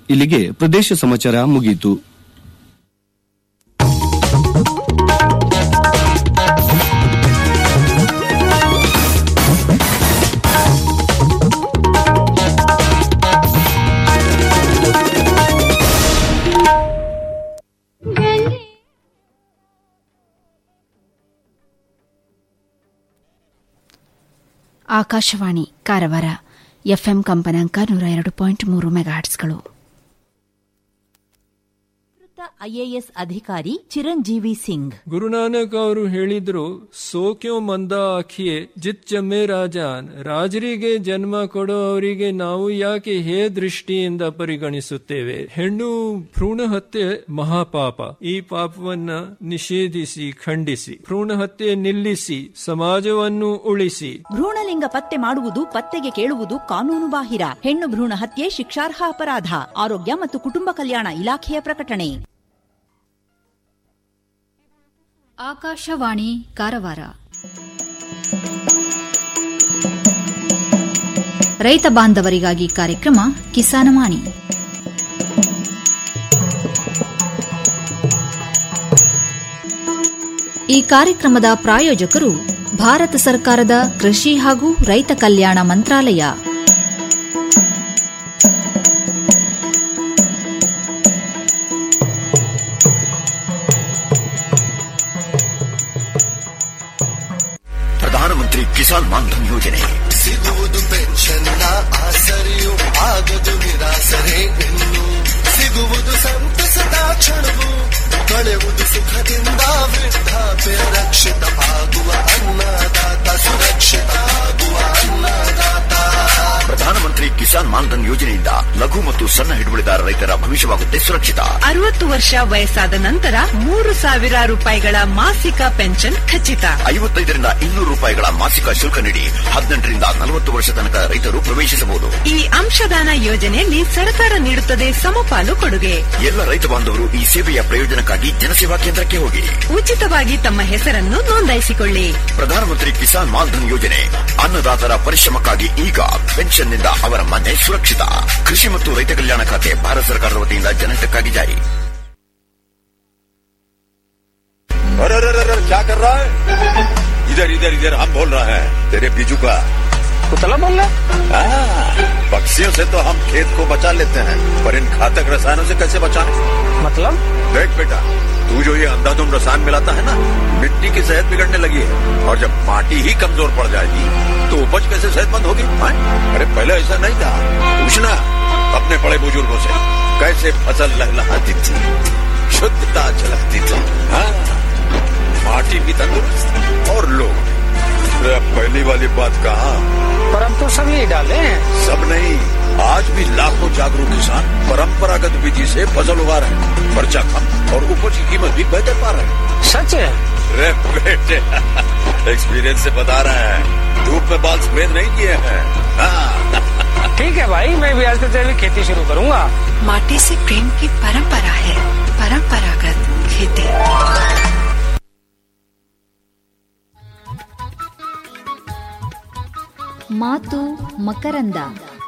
ಇಲ್ಲಿಗೆ ಪ್ರದೇಶ ಸಮಾಚಾರ ಮುಗಿಯಿತು ಆಕಾಶವಾಣಿ ಕಾರವಾರ ಎಫ್ಎಂ ಕಂಪನಾಂಕ ನೂರ ಎರಡು ಪಾಯಿಂಟ್ ಮೂರು ಮೆಗಾಹರ್ಟ್ಸ್ಗಳು ಐಎಎಸ್ ಅಧಿಕಾರಿ ಚಿರಂಜೀವಿ ಸಿಂಗ್ ಗುರುನಾನಕ್ ಅವರು ಹೇಳಿದ್ರು ಸೋಕ್ಯೋ ಮಂದ ಆಖಿಯೇ ಜಿತ್ ಜಮ್ಮೆ ರಾಜಾನ್ ರಾಜರಿಗೆ ಜನ್ಮ ಕೊಡೋ ಅವರಿಗೆ ನಾವು ಯಾಕೆ ಹೇ ದೃಷ್ಟಿಯಿಂದ ಪರಿಗಣಿಸುತ್ತೇವೆ ಹೆಣ್ಣು ಭ್ರೂಣ ಹತ್ಯೆ ಮಹಾಪಾಪ ಈ ಪಾಪವನ್ನ ನಿಷೇಧಿಸಿ ಖಂಡಿಸಿ ಭ್ರೂಣ ಹತ್ಯೆ ನಿಲ್ಲಿಸಿ ಸಮಾಜವನ್ನು ಉಳಿಸಿ ಭ್ರೂಣಲಿಂಗ ಪತ್ತೆ ಮಾಡುವುದು ಪತ್ತೆಗೆ ಕೇಳುವುದು ಕಾನೂನು ಬಾಹಿರ ಹೆಣ್ಣು ಭ್ರೂಣ ಹತ್ಯೆ ಶಿಕ್ಷಾರ್ಹ ಅಪರಾಧ ಆರೋಗ್ಯ ಮತ್ತು ಕುಟುಂಬ ಕಲ್ಯಾಣ ಇಲಾಖೆಯ ಪ್ರಕಟಣೆ ಆಕಾಶವಾಣಿ ಕಾರವಾರ ರೈತ ಬಾಂಧವರಿಗಾಗಿ ಕಾರ್ಯಕ್ರಮ ಕಿಸಾನವಾಣಿ ಈ ಕಾರ್ಯಕ್ರಮದ ಪ್ರಾಯೋಜಕರು ಭಾರತ ಸರ್ಕಾರದ ಕೃಷಿ ಹಾಗೂ ರೈತ ಕಲ್ಯಾಣ ಮಂತ್ರಾಲಯ ಪ್ರಧಾನಮಂತ್ರಿ ಕಿಸಾನ್ ಮಾನ್ಧನ್ ಯೋಜನೆ ಸಿಗುವುದು ಪೆನ್ಷನ್ನ ಆಸರೆಯು ಆಗದು ನಿರಾಸರೆ ಇನ್ನು ಸಿಗುವುದು ಸಂತಸದ ಕ್ಷಣವು ಕಳೆಯುವುದು ಸುಖದಿಂದ ವೃದ್ಧಾಪ್ಯ ರಕ್ಷಿತ ಆಗುವ ಅನ್ನದಾತ ಸುರಕ್ಷಿತ ಆಗುವ ಅನ್ನದಾತ ಪ್ರಧಾನಮಂತ್ರಿ ಕಿಸಾನ್ ಮಾನ್ಧನ್ ಯೋಜನೆಯಿಂದ ಲಘು ಮತ್ತು ಸಣ್ಣ ಹಿಡುವಳಿದಾರ ರೈತರ ಭವಿಷ್ಯವಾಗುತ್ತೆ ಸುರಕ್ಷಿತ ಅರವತ್ತು ವರ್ಷ ವಯಸ್ಸಾದ ನಂತರ ಮೂರು ಸಾವಿರ ರೂಪಾಯಿಗಳ ಮಾಸಿಕ ಪೆನ್ಷನ್ ಖಚಿತ ಐವತ್ತೈದರಿಂದ ಇನ್ನೂರು ರೂಪಾಯಿಗಳ ಮಾಸಿಕ ಶುಲ್ಕ ನೀಡಿ ಹದಿನೆಂಟರಿಂದ ನಲವತ್ತು ವರ್ಷ ತನಕ ರೈತರು ಪ್ರವೇಶಿಸಬಹುದು ಈ ಅಂಶದಾನ ಯೋಜನೆಯಲ್ಲಿ ಸರ್ಕಾರ ನೀಡುತ್ತದೆ ಸಮಪಾಲು ಕೊಡುಗೆ ಎಲ್ಲ ರೈತ ಬಾಂಧವರು ಈ ಸೇವೆಯ ಪ್ರಯೋಜನಕ್ಕಾಗಿ ಜನಸೇವಾ ಕೇಂದ್ರಕ್ಕೆ ಹೋಗಿ ಉಚಿತವಾಗಿ ತಮ್ಮ ಹೆಸರನ್ನು ನೋಂದಾಯಿಸಿಕೊಳ್ಳಿ ಪ್ರಧಾನಮಂತ್ರಿ ಕಿಸಾನ್ ಮಾನ್ಧನ್ ಯೋಜನೆ ಅನ್ನದಾತರ ಪರಿಶ್ರಮಕ್ಕಾಗಿ ಈಗ ಪೆನ್ಷನ್ನಿಂದ ಅವರ ಮನೆ ಸುರಕ್ಷಿತ ಕೃಷಿ ಮತ್ತು ರೈತ ಕಲ್ಯಾಣ ಖಾತೆ ಭಾರತ ಸರ್ಕಾರದ ವತಿಯಿಂದ ಜನಹಿತಕ್ಕಾಗಿ ಜಾರಿ अरे अरे अरे अरे, क्या कर रहा है इधर इधर इधर हम बोल रहे हैं तेरे बीजू का कुतला बोल रहा पक्षियों से तो हम खेत को बचा लेते हैं पर इन घातक रसायनों से कैसे बचाएं मतलब देख बेटा तू जो ये अंधाधुंध रसायन मिलाता है ना मिट्टी की सेहत बिगड़ने लगी है और जब माटी ही कमजोर पड़ जाएगी तो उपज कैसे सेहतमंद होगी हाँ? अरे पहले ऐसा नहीं था पूछना अपने बड़े बुजुर्गों से कैसे फसल लहलहाती थी शुद्धता झलकती थी हाँ माटी भी तंदुरुस्त और लोग अरे अब पहली वाली बात कहा पर अब तो सब यही डाले हैं सब नहीं आज भी लाखों जागरूक किसान परंपरागत विधि से फसल उगा रहे हैं खर्चा कम और उपज की कीमत भी बेहतर पा रहे हैं सच है अरे बेटे एक्सपीरियंस से बता रहे हैं धूप में बाल सफेद नहीं किए हैं हाँ ठीक है भाई मैं भी आज से जैविक खेती शुरू करूंगा माटी से प्रेम की परंपरा है परंपरागत खेती ಮಾತು ಮಕರಂದ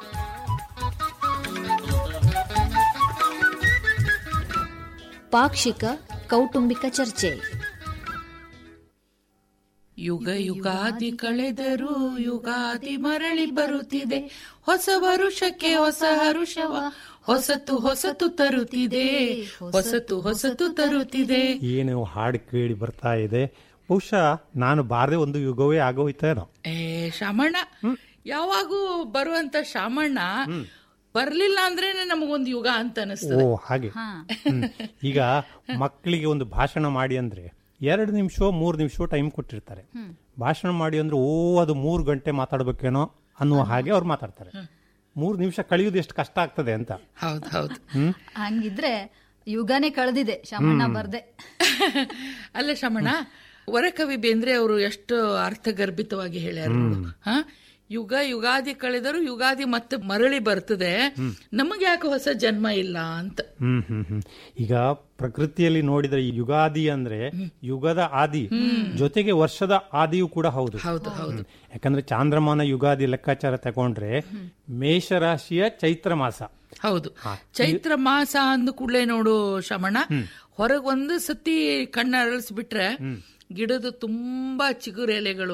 ಪಾಕ್ಷಿಕ ಕೌಟುಂಬಿಕ ಚರ್ಚೆ ಯುಗ ಯುಗಾದಿ ಕಳೆದರೂ ಯುಗಾದಿ ಮರಳಿ ಬರುತ್ತಿದೆ ಹೊಸ ವರುಷಕ್ಕೆ ಹೊಸ ಹರುಷವ ಹೊಸತು ಹೊಸತು ತರುತ್ತಿದೆ ಹೊಸತು ಹೊಸತು ತರುತ್ತಿದೆ ಏನು ಹಾಡು ಕೇಳಿ ಬರ್ತಾ ಇದೆ ಬಹುಶಃ ನಾನು ಬಾರದೆ ಒಂದು ಯುಗವೇ ಆಗೋಯ್ತೇನೋ ಏ ಶಾಮಣ್ಣ ಯಾವಾಗೂ ಬರುವಂತ ಶಾಮಣ್ಣ ಬರ್ಲಿಲ್ಲ ಅಂದ್ರೇನೆ ನಮಗೊಂದು ಯುಗ ಅಂತ ಓ ಅನಿಸ್ತದೆ ಹಾಗೆ ಹ್ಮ್. ಈಗ ಮಕ್ಕಳಿಗೆ ಒಂದು ಭಾಷಣ ಮಾಡಿ ಅಂದ್ರೆ ಎರಡು ನಿಮಿಷ ಮೂರು ನಿಮಿಷ ಟೈಮ್ ಕೊಟ್ಟಿರ್ತಾರೆ ಭಾಷಣ ಮಾಡಿ ಅಂದ್ರೆ ಓ ಅದು ಮೂರು ಗಂಟೆ ಮಾತಾಡ್ಬೇಕೇನೋ ಅನ್ನುವ ಹಾಗೆ ಅವ್ರು ಮಾತಾಡ್ತಾರೆ ಮೂರು ನಿಮಿಷ ಕಳೆಯೋದು ಎಷ್ಟು ಕಷ್ಟ ಆಗ್ತದೆ ಅಂತ ಹೌದು ಹೌದು ಹ್ಮ್ ಹಂಗಿದ್ರೆ ಯುಗನೇ ಕಳೆದಿದೆ ಶಮಣ್ಣ ಬರ್ದೆ ಅಲ್ಲ ಶಾಮಣ್ಣ ವರಕವಿ ಬೇಂದ್ರೆ ಅವರು ಎಷ್ಟು ಅರ್ಥಗರ್ಭಿತವಾಗಿ ಹೇಳ್ಯಾರ ನೋಡು. ಹಾ ಯುಗ ಯುಗಾದಿ ಕಳೆದರೂ ಯುಗಾದಿ ಮತ್ತೆ ಮರಳಿ ಬರ್ತದೆ ನಮಗೆ ಯಾಕೆ ಹೊಸ ಜನ್ಮ ಇಲ್ಲ ಅಂತ ಹ್ಮ್ ಹ್ಮ್ ಹ್ಮ್ ಈಗ ಪ್ರಕೃತಿಯಲ್ಲಿ ನೋಡಿದ್ರೆ ಈ ಯುಗಾದಿ ಅಂದ್ರೆ ಯುಗದ ಆದಿ ಜೊತೆಗೆ ವರ್ಷದ ಆದಿಯೂ ಕೂಡ ಹೌದು ಹೌದು ಹೌದು ಹ್ಮ್. ಯಾಕಂದ್ರೆ ಚಾಂದ್ರಮಾನ ಯುಗಾದಿ ಲೆಕ್ಕಾಚಾರ ತಗೊಂಡ್ರೆ ಮೇಷರಾಶಿಯ ಚೈತ್ರ ಮಾಸ ಹೌದು ಚೈತ್ರ ಮಾಸ ಅಂದ ಕೂಡಲೇ ನೋಡು ಶ್ರಮಣ ಹೊರಗ್ ಒಂದು ಸತಿ ಕಣ್ಣ ಅರಳಿಸ್ಬಿಟ್ರೆ ಗಿಡದ ತುಂಬಾ ಚಿಗುರು ಎಲೆಗಳು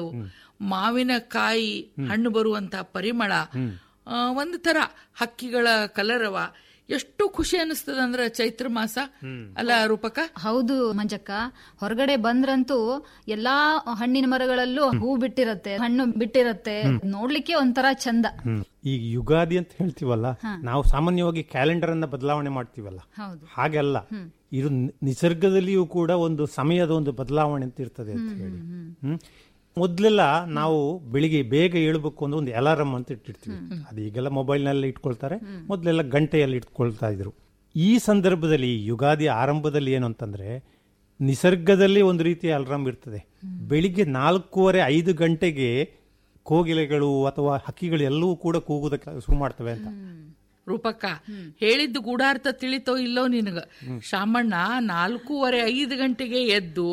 ಮಾವಿನಕಾಯಿ ಹಣ್ಣು ಬರುವಂತ ಪರಿಮಳ ಆ, ಒಂದು ತರ ಹಕ್ಕಿಗಳ ಕಲರವ ಎಷ್ಟು ಖುಷಿ ಅನಿಸ್ತದ ಅಂದ್ರೆ ಚೈತ್ರ ಮಾಸ ಅಲ್ಲ ರೂಪಕ ಹೌದು ಮಂಜಕ್ಕ ಹೊರಗಡೆ ಬಂದ್ರಂತೂ ಎಲ್ಲಾ ಹಣ್ಣಿನ ಮರಗಳಲ್ಲೂ ಹೂ ಬಿಟ್ಟಿರತ್ತೆ ಹಣ್ಣು ಬಿಟ್ಟಿರತ್ತೆ ನೋಡ್ಲಿಕ್ಕೆ ಒಂಥರ ಚಂದ ಹ್ಮ್. ಈಗ ಯುಗಾದಿ ಅಂತ ಹೇಳ್ತೀವಲ್ಲ ನಾವು ಸಾಮಾನ್ಯವಾಗಿ ಕ್ಯಾಲೆಂಡರ್ ಅನ್ನ ಬದಲಾವಣೆ ಮಾಡ್ತೀವಲ್ಲ ಹೌದು ಹಾಗೆಲ್ಲ ಇದು ನಿ- ನಿಸರ್ಗದಲ್ಲಿಯೂ ಕೂಡ ಒಂದು ಸಮಯದ ಒಂದು ಬದಲಾವಣೆ ಅಂತ ಇರ್ತದೆ ಅಂತ ಹೇಳಿ ಹ್ಮ್ ಮೊದ್ಲೆಲ್ಲ ನಾವು ಬೆಳಿಗ್ಗೆ ಬೇಗ ಏಳ್ಬೇಕು ಅಂದ್ರೆ ಒಂದು ಅಲಾರಂ ಅಂತ ಇಟ್ಟಿರ್ತೀವಿ ಅದು ಈಗೆಲ್ಲ ಮೊಬೈಲ್ ನಲ್ಲಿ ಇಟ್ಕೊಳ್ತಾರೆ ಮೊದ್ಲೆಲ್ಲ ಗಂಟೆಯಲ್ಲಿ ಇಟ್ಕೊಳ್ತಾ ಇದ್ರು ಈ ಸಂದರ್ಭದಲ್ಲಿ ಈ ಯುಗಾದಿ ಆರಂಭದಲ್ಲಿ ಏನು ಅಂತಂದ್ರೆ ನಿಸರ್ಗದಲ್ಲಿ ಒಂದು ರೀತಿಯ ಅಲಾರಂ ಇರ್ತದೆ ಬೆಳಿಗ್ಗೆ ನಾಲ್ಕೂವರೆ ಐದು ಗಂಟೆಗೆ ಕೋಗಿಲೆಗಳು ಅಥವಾ ಹಕ್ಕಿಗಳು ಎಲ್ಲವೂ ಕೂಡ ಕೂಗುದಕ್ಕೆ ಶುರು ಮಾಡ್ತವೆ ಅಂತ ರೂಪಕ್ಕ ಹೇಳಿದ್ದು ಗೂಢಾರ್ಥ ತಿಳಿತೋ ಇಲ್ಲೋ ನಿನಗ ಶಾಮಣ್ಣ ನಾಲ್ಕೂವರೆ ಐದು ಗಂಟೆಗೆ ಎದ್ದು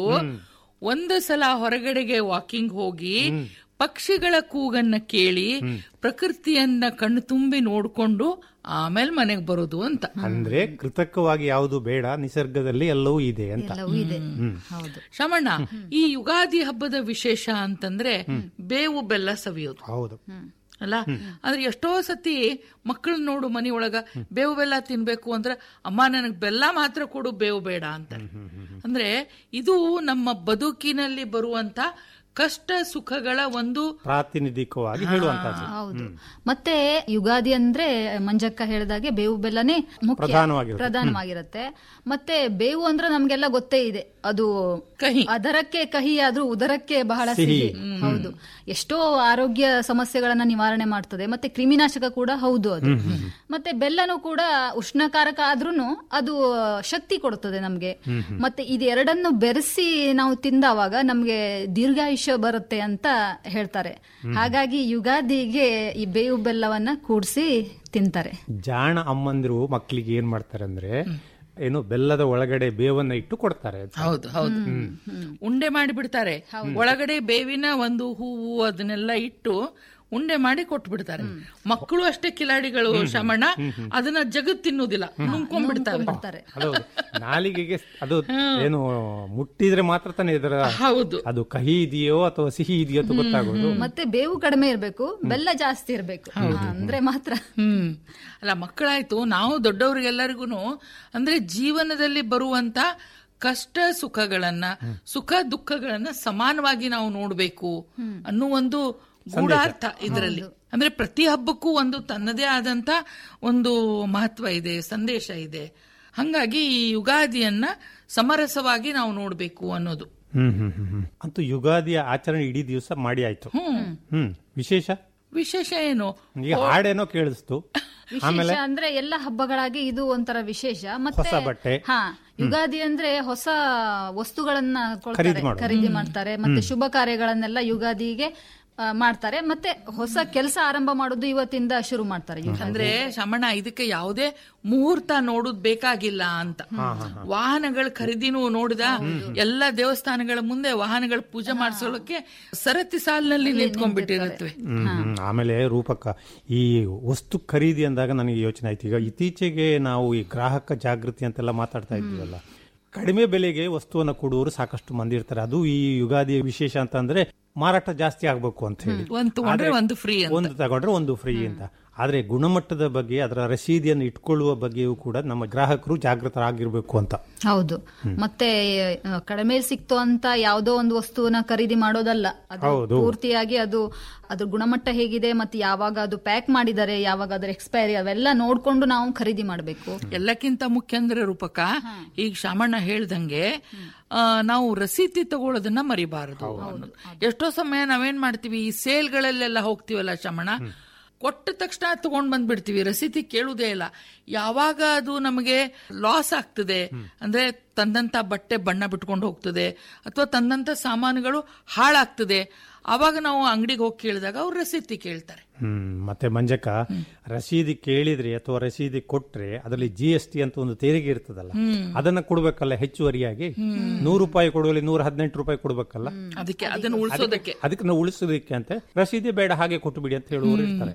ಒಂದು ಸಲ ಹೊರಗಡೆಗೆ ವಾಕಿಂಗ್ ಹೋಗಿ ಪಕ್ಷಿಗಳ ಕೂಗನ್ನ ಕೇಳಿ ಪ್ರಕೃತಿಯನ್ನ ಕಣ್ಣು ತುಂಬಿ ನೋಡ್ಕೊಂಡು ಆಮೇಲೆ ಮನೆಗೆ ಬರೋದು ಅಂತ ಅಂದ್ರೆ ಕೃತಕವಾಗಿ ಯಾವುದು ಬೇಡ ನಿಸರ್ಗದಲ್ಲಿ ಎಲ್ಲವೂ ಇದೆ ಅಂತ ಎಲ್ಲವೂ ಇದೆ ಹ್ಮ್. ಹೌದು ಶಮಣ್ಣ ಈ ಯುಗಾದಿ ಹಬ್ಬದ ವಿಶೇಷ ಅಂತಂದ್ರೆ ಬೇವು ಬೆಲ್ಲ ಸವಿಯೋದು ಹೌದು ಅಲ್ಲ ಆದ್ರೆ ಎಷ್ಟೋ ಸತಿ ಮಕ್ಕಳು ನೋಡು ಮನಿ ಒಳಗ ಬೇವು ಬೆಲ್ಲ ತಿನ್ಬೇಕು ಅಂದ್ರೆ ಅಮ್ಮ ನನಗ್ ಬೆಲ್ಲ ಮಾತ್ರ ಕೊಡು ಬೇವು ಬೇಡ ಅಂತ ಅಂದ್ರೆ ಇದು ನಮ್ಮ ಬದುಕಿನಲ್ಲಿ ಬರುವಂತ ಕಷ್ಟ ಸುಖಗಳ ಒಂದು ಪ್ರಾತಿನಿಧಿಕವಾಗಿ ಹೇಳುವಂತದ್ದು ಹೌದು ಮತ್ತೆ ಯುಗಾದಿ ಅಂದ್ರೆ ಮಂಜಕ್ಕ ಹೇಳಿದಾಗೆ ಬೇವು ಬೆಲ್ಲನೇ ಮುಖ್ಯ ಪ್ರಧಾನವಾಗಿರುತ್ತೆ. ಪ್ರಧಾನವಾಗಿರುತ್ತೆ ಮತ್ತೆ ಬೇವು ಅಂದ್ರೆ ನಮ್ಗೆಲ್ಲ ಗೊತ್ತೇ ಇದೆ ಅದು ಕಹಿ ಅದರಕ್ಕೆ ಕಹಿ ಆದ್ರೂ ಉದರಕ್ಕೆ ಬಹಳ ಸಿಹಿ. ಸಿಹಿ ಹೌದು ಎಷ್ಟೋ ಆರೋಗ್ಯ ಸಮಸ್ಯೆಗಳನ್ನ ನಿವಾರಣೆ ಮಾಡ್ತದೆ ಮತ್ತೆ ಕ್ರಿಮಿನಾಶಕ ಕೂಡ ಹೌದು ಅದು ಮತ್ತೆ ಬೆಲ್ಲನೂ ಕೂಡ ಉಷ್ಣಕಾರಕ ಆದ್ರೂನು ಅದು ಶಕ್ತಿ ಕೊಡುತ್ತದೆ ನಮ್ಗೆ ಮತ್ತೆ ಇದೆರಡನ್ನು ಬೆರೆಸಿ ನಾವು ತಿಂದವಾಗ ನಮ್ಗೆ ದೀರ್ಘಾಯುಷ್ಯ ಬರುತ್ತೆ ಅಂತ ಹೇಳ್ತಾರೆ ಹಾಗಾಗಿ ಯುಗಾದಿಗೆ ಈ ಬೇವು ಬೆಲ್ಲವನ್ನ ಕೂಡಿಸಿ ತಿಂತಾರೆ ಜಾಣ ಅಮ್ಮಂದಿರು ಮಕ್ಕಳಿಗೆ ಏನ್ ಮಾಡ್ತಾರೆ ಅಂದ್ರೆ ಏನು ಬೆಲ್ಲದ ಒಳಗಡೆ ಬೇವನ್ನ ಇಟ್ಟು ಕೊಡ್ತಾರೆ ಅಂತ. ಹೌದು ಹೌದು ಉಂಡೆ ಮಾಡಿ ಬಿಡ್ತಾರೆ ಒಳಗಡೆ ಬೇವಿನ ಒಂದು ಹೂವು ಅದನ್ನೆಲ್ಲ ಇಟ್ಟು ಉಂಡೆ ಮಾಡಿ ಕೊಟ್ಟು ಬಿಡ್ತಾರೆ ಮಕ್ಕಳು ಅಷ್ಟೇ ಕಿಲಾಡಿಗಳು ಶಮಣ್ಣ ಅದನ್ನ ಜಗತ್ ತಿನ್ನುವುದಿಲ್ಲ ನುಂಗ್ಕೊಂಡ್ಬಿಡ್ತಾರೆ ಬಿಡ್ತಾರೆ ಅದು ನಾಲಿಗೆಗೆ ಅದು ಏನು ಮುಟ್ಟಿದ್ರೆ ಮಾತ್ರ ತಾನೇ ಇದರ ಹೌದು ಅದು ಕಹಿ ಇದೆಯೋ ಅಥವಾ ಸಿಹಿ ಇದೆಯೋ ಅಂತ ಗೊತ್ತಾಗೋದು ಮತ್ತೆ ಬೇವು ಕಡಿಮೆ ಇರಬೇಕು ಬೆಲ್ಲ ಜಾಸ್ತಿ ಇರಬೇಕು ಅಂದ್ರೆ ಮಾತ್ರ ಹ್ಮ್ ಅಲ್ಲ ಮಕ್ಕಳಾಯ್ತು ನಾವು ದೊಡ್ಡವರಿಗೆಲ್ಲರಿಗೂ ಅಂದ್ರೆ ಜೀವನದಲ್ಲಿ ಬರುವಂತ ಕಷ್ಟ ಸುಖಗಳನ್ನ ಸುಖ ದುಃಖಗಳನ್ನ ಸಮಾನವಾಗಿ ನಾವು ನೋಡ್ಬೇಕು ಅನ್ನೋ ಒಂದು ಗೂಢಾರ್ಥ ಇದರಲ್ಲಿ ಅಂದ್ರೆ ಪ್ರತಿ ಹಬ್ಬಕ್ಕೂ ಒಂದು ತನ್ನದೇ ಆದಂತ ಒಂದು ಮಹತ್ವ ಇದೆ ಸಂದೇಶ ಇದೆ ಹಂಗಾಗಿ ಈ ಯುಗಾದಿಯನ್ನ ಸಮರಸವಾಗಿ ನಾವು ನೋಡ್ಬೇಕು ಅನ್ನೋದು ಹ್ಮ್ ಹ್ಮ್ ಹ್ಮ್ ಹ್ಮ್. ಅಂತೂ ಯುಗಾದಿಯ ಆಚರಣೆ ಇಡೀ ದಿವಸ ಮಾಡಿ ಆಯ್ತು ಹ್ಮ್ ವಿಶೇಷ ವಿಶೇಷ ಏನು ಈಗ ಹಾಡೇನೋ ಕೇಳಿಸ್ತು ಆಮೇಲೆ ವಿಶೇಷ ಅಂದ್ರೆ ಎಲ್ಲ ಹಬ್ಬಗಳಾಗಿ ಇದು ಒಂಥರ ವಿಶೇಷ ಮತ್ತೆ ಹೊಸ ಬಟ್ಟೆ. ಹಾ ಯುಗಾದಿ ಅಂದ್ರೆ ಹೊಸ ವಸ್ತುಗಳನ್ನ ಕೊಳ್ತಾರೆ, ಖರೀದಿ ಮಾಡೋದು. ಖರೀದಿ ಮಾಡ್ತಾರೆ ಮತ್ತೆ ಶುಭ ಕಾರ್ಯಗಳನ್ನೆಲ್ಲ ಯುಗಾದಿಗೆ ಆ, ಮಾಡ್ತಾರೆ ಮತ್ತೆ ಹೊಸ ಕೆಲಸ ಆರಂಭ ಮಾಡೋದು ಇವತ್ತಿಂದ ಶುರು ಮಾಡ್ತಾರೆ ಯುಗಾದಿ. ಅಂದ್ರೆ ಶಮಣ ಇದಕ್ಕೆ ಯಾವುದೇ ಮುಹೂರ್ತ ನೋಡುದ್ ಬೇಕಾಗಿಲ್ಲ ಅಂತ ವಾಹನಗಳ ಖರೀದಿನೂ ನೋಡಿದ ಎಲ್ಲ ದೇವಸ್ಥಾನಗಳ ಮುಂದೆ ವಾಹನಗಳ ಪೂಜೆ ಮಾಡಿಸೋಳಕ್ಕೆ ಸರತಿ ಸಾಲಿನಲ್ಲಿ ನಿಂತ್ಕೊಂಡ್ಬಿಟ್ಟಿರುತ್ತವೆ ಹ್ಮ್, ಹ್ಮ್. ಆಮೇಲೆ ರೂಪಕ ಈ ವಸ್ತು ಖರೀದಿ ಅಂದಾಗ ನನಗೆ ಯೋಚನೆ ಆಯ್ತು ಈಗ ಇತ್ತೀಚೆಗೆ ನಾವು ಈ ಗ್ರಾಹಕ ಜಾಗೃತಿ ಅಂತೆಲ್ಲ ಮಾತಾಡ್ತಾ ಇದ್ದೀವಲ್ಲ ಕಡಿಮೆ ಬೆಲೆಗೆ ವಸ್ತುವನ್ನ ಕೊಡುವವರು ಸಾಕಷ್ಟು ಮಂದಿ ಇರ್ತಾರೆ ಅದು ಈ ಯುಗಾದಿ ವಿಶೇಷ ಅಂತ ಅಂದ್ರೆ ಮಾರಾಟ ಜಾಸ್ತಿ ಆಗ್ಬೇಕು ಅಂತ ಹೇಳಿ ಒಂದ್ ತಗೊಂಡ್ರೆ ಆದ್ರೆ ಒಂದು ಫ್ರೀ ಅಂತ ಒಂದು ತಗೊಂಡ್ರೆ ಒಂದು ಫ್ರೀ ಅಂತ ಆದ್ರೆ ಗುಣಮಟ್ಟದ ಬಗ್ಗೆ ಅದರ ರಸೀದಿಯನ್ನು ಇಟ್ಕೊಳ್ಳುವ ಬಗ್ಗೆಯೂ ಕೂಡ ನಮ್ಮ ಗ್ರಾಹಕರು ಜಾಗೃತರಾಗಿರ್ಬೇಕು ಅಂತ ಹೌದು ಮತ್ತೆ ಆ, ಕಡಿಮೆ ಸಿಕ್ತು ಅಂತ ಯಾವ್ದೋ ಒಂದು ವಸ್ತುವನ್ನ ಖರೀದಿ ಮಾಡೋದಲ್ಲ ಅದು ಹೌದು. ಪೂರ್ತಿಯಾಗಿ ಅದು ಅದ್ರ ಗುಣಮಟ್ಟ ಹೇಗಿದೆ ಮತ್ತೆ ಯಾವಾಗ ಅದು ಪ್ಯಾಕ್ ಮಾಡಿದ್ದಾರೆ ಯಾವಾಗ ಅದ್ರ ಎಕ್ಸ್ಪೈರಿ ಅವೆಲ್ಲ ನೋಡ್ಕೊಂಡು ನಾವು ಖರೀದಿ ಮಾಡಬೇಕು ಎಲ್ಲಕ್ಕಿಂತ ಮುಖ್ಯ ಅಂದ್ರೆ ರೂಪಕ ಈಗ ಶಾಮಣ್ಣ ಹೇಳ್ದಂಗೆ ಆ, ನಾವು ರಸೀತಿ ತಗೊಳ್ಳೋದನ್ನ ಮರಿಬಾರದು ಅನ್ನೋದು. ಎಷ್ಟೋ ಸಮಯ ನಾವೇನ್ ಮಾಡ್ತೀವಿ ಈ ಸೇಲ್ಗಳಲ್ಲೆಲ್ಲ ಹೋಗ್ತೀವಲ್ಲ ಶಾಮಣ್ಣ ಕೊಟ್ಟ ತಕ್ಷಣ ತಗೊಂಡ್ ಬಂದ್ಬಿಡ್ತೀವಿ ರಸೀತಿ ಕೇಳುವುದೇ ಇಲ್ಲ ಯಾವಾಗ ಅದು ನಮಗೆ ಲಾಸ್ ಆಗ್ತದೆ ಅಂದ್ರೆ ತಂದಂತ ಬಟ್ಟೆ ಬಣ್ಣ ಬಿಟ್ಕೊಂಡು ಹೋಗ್ತದೆ ಅಥವಾ ತಂದಂತ ಸಾಮಾನುಗಳು ಹಾಳಾಗ್ತದೆ ಆವಾಗ ನಾವು ಅಂಗಡಿಗೆ ಹೋಗಿ ಕೇಳಿದಾಗ ಅವ್ರು ರಸೀತಿ ಕೇಳ್ತಾರೆ ಹ್ಮ್ ಮತ್ತೆ ಮಂಜಕ್ಕ ರಸೀದಿ ಕೇಳಿದ್ರೆ ಅಥವಾ ರಸೀದಿ ಕೊಟ್ರೆ ಅದರಲ್ಲಿ ಜಿ ಎಸ್ ಟಿ ಅಂತ ಒಂದು ತೆರಿಗೆ ಇರ್ತದಲ್ಲ ಅದನ್ನ ಕೊಡ್ಬೇಕಲ್ಲ ಹೆಚ್ಚುವರಿಯಾಗಿ ನೂರು ರೂಪಾಯಿ ಕೊಡುವಲ್ಲಿ ನೂರ ಹದಿನೆಂಟು ರೂಪಾಯಿ ಕೊಡ್ಬೇಕಲ್ಲ ಅದಕ್ಕೆ ಅದನ್ನು ಉಳಿಸೋದಕ್ಕೆ ಅದಕ್ಕೆ ನಾವು ಉಳಿಸೋದಕ್ಕೆ ಅಂತ ರಸೀದಿ ಬೇಡ ಹಾಗೆ ಕೊಟ್ಟು ಬಿಡಿ ಅಂತ ಹೇಳುವವರು ಇರ್ತಾರೆ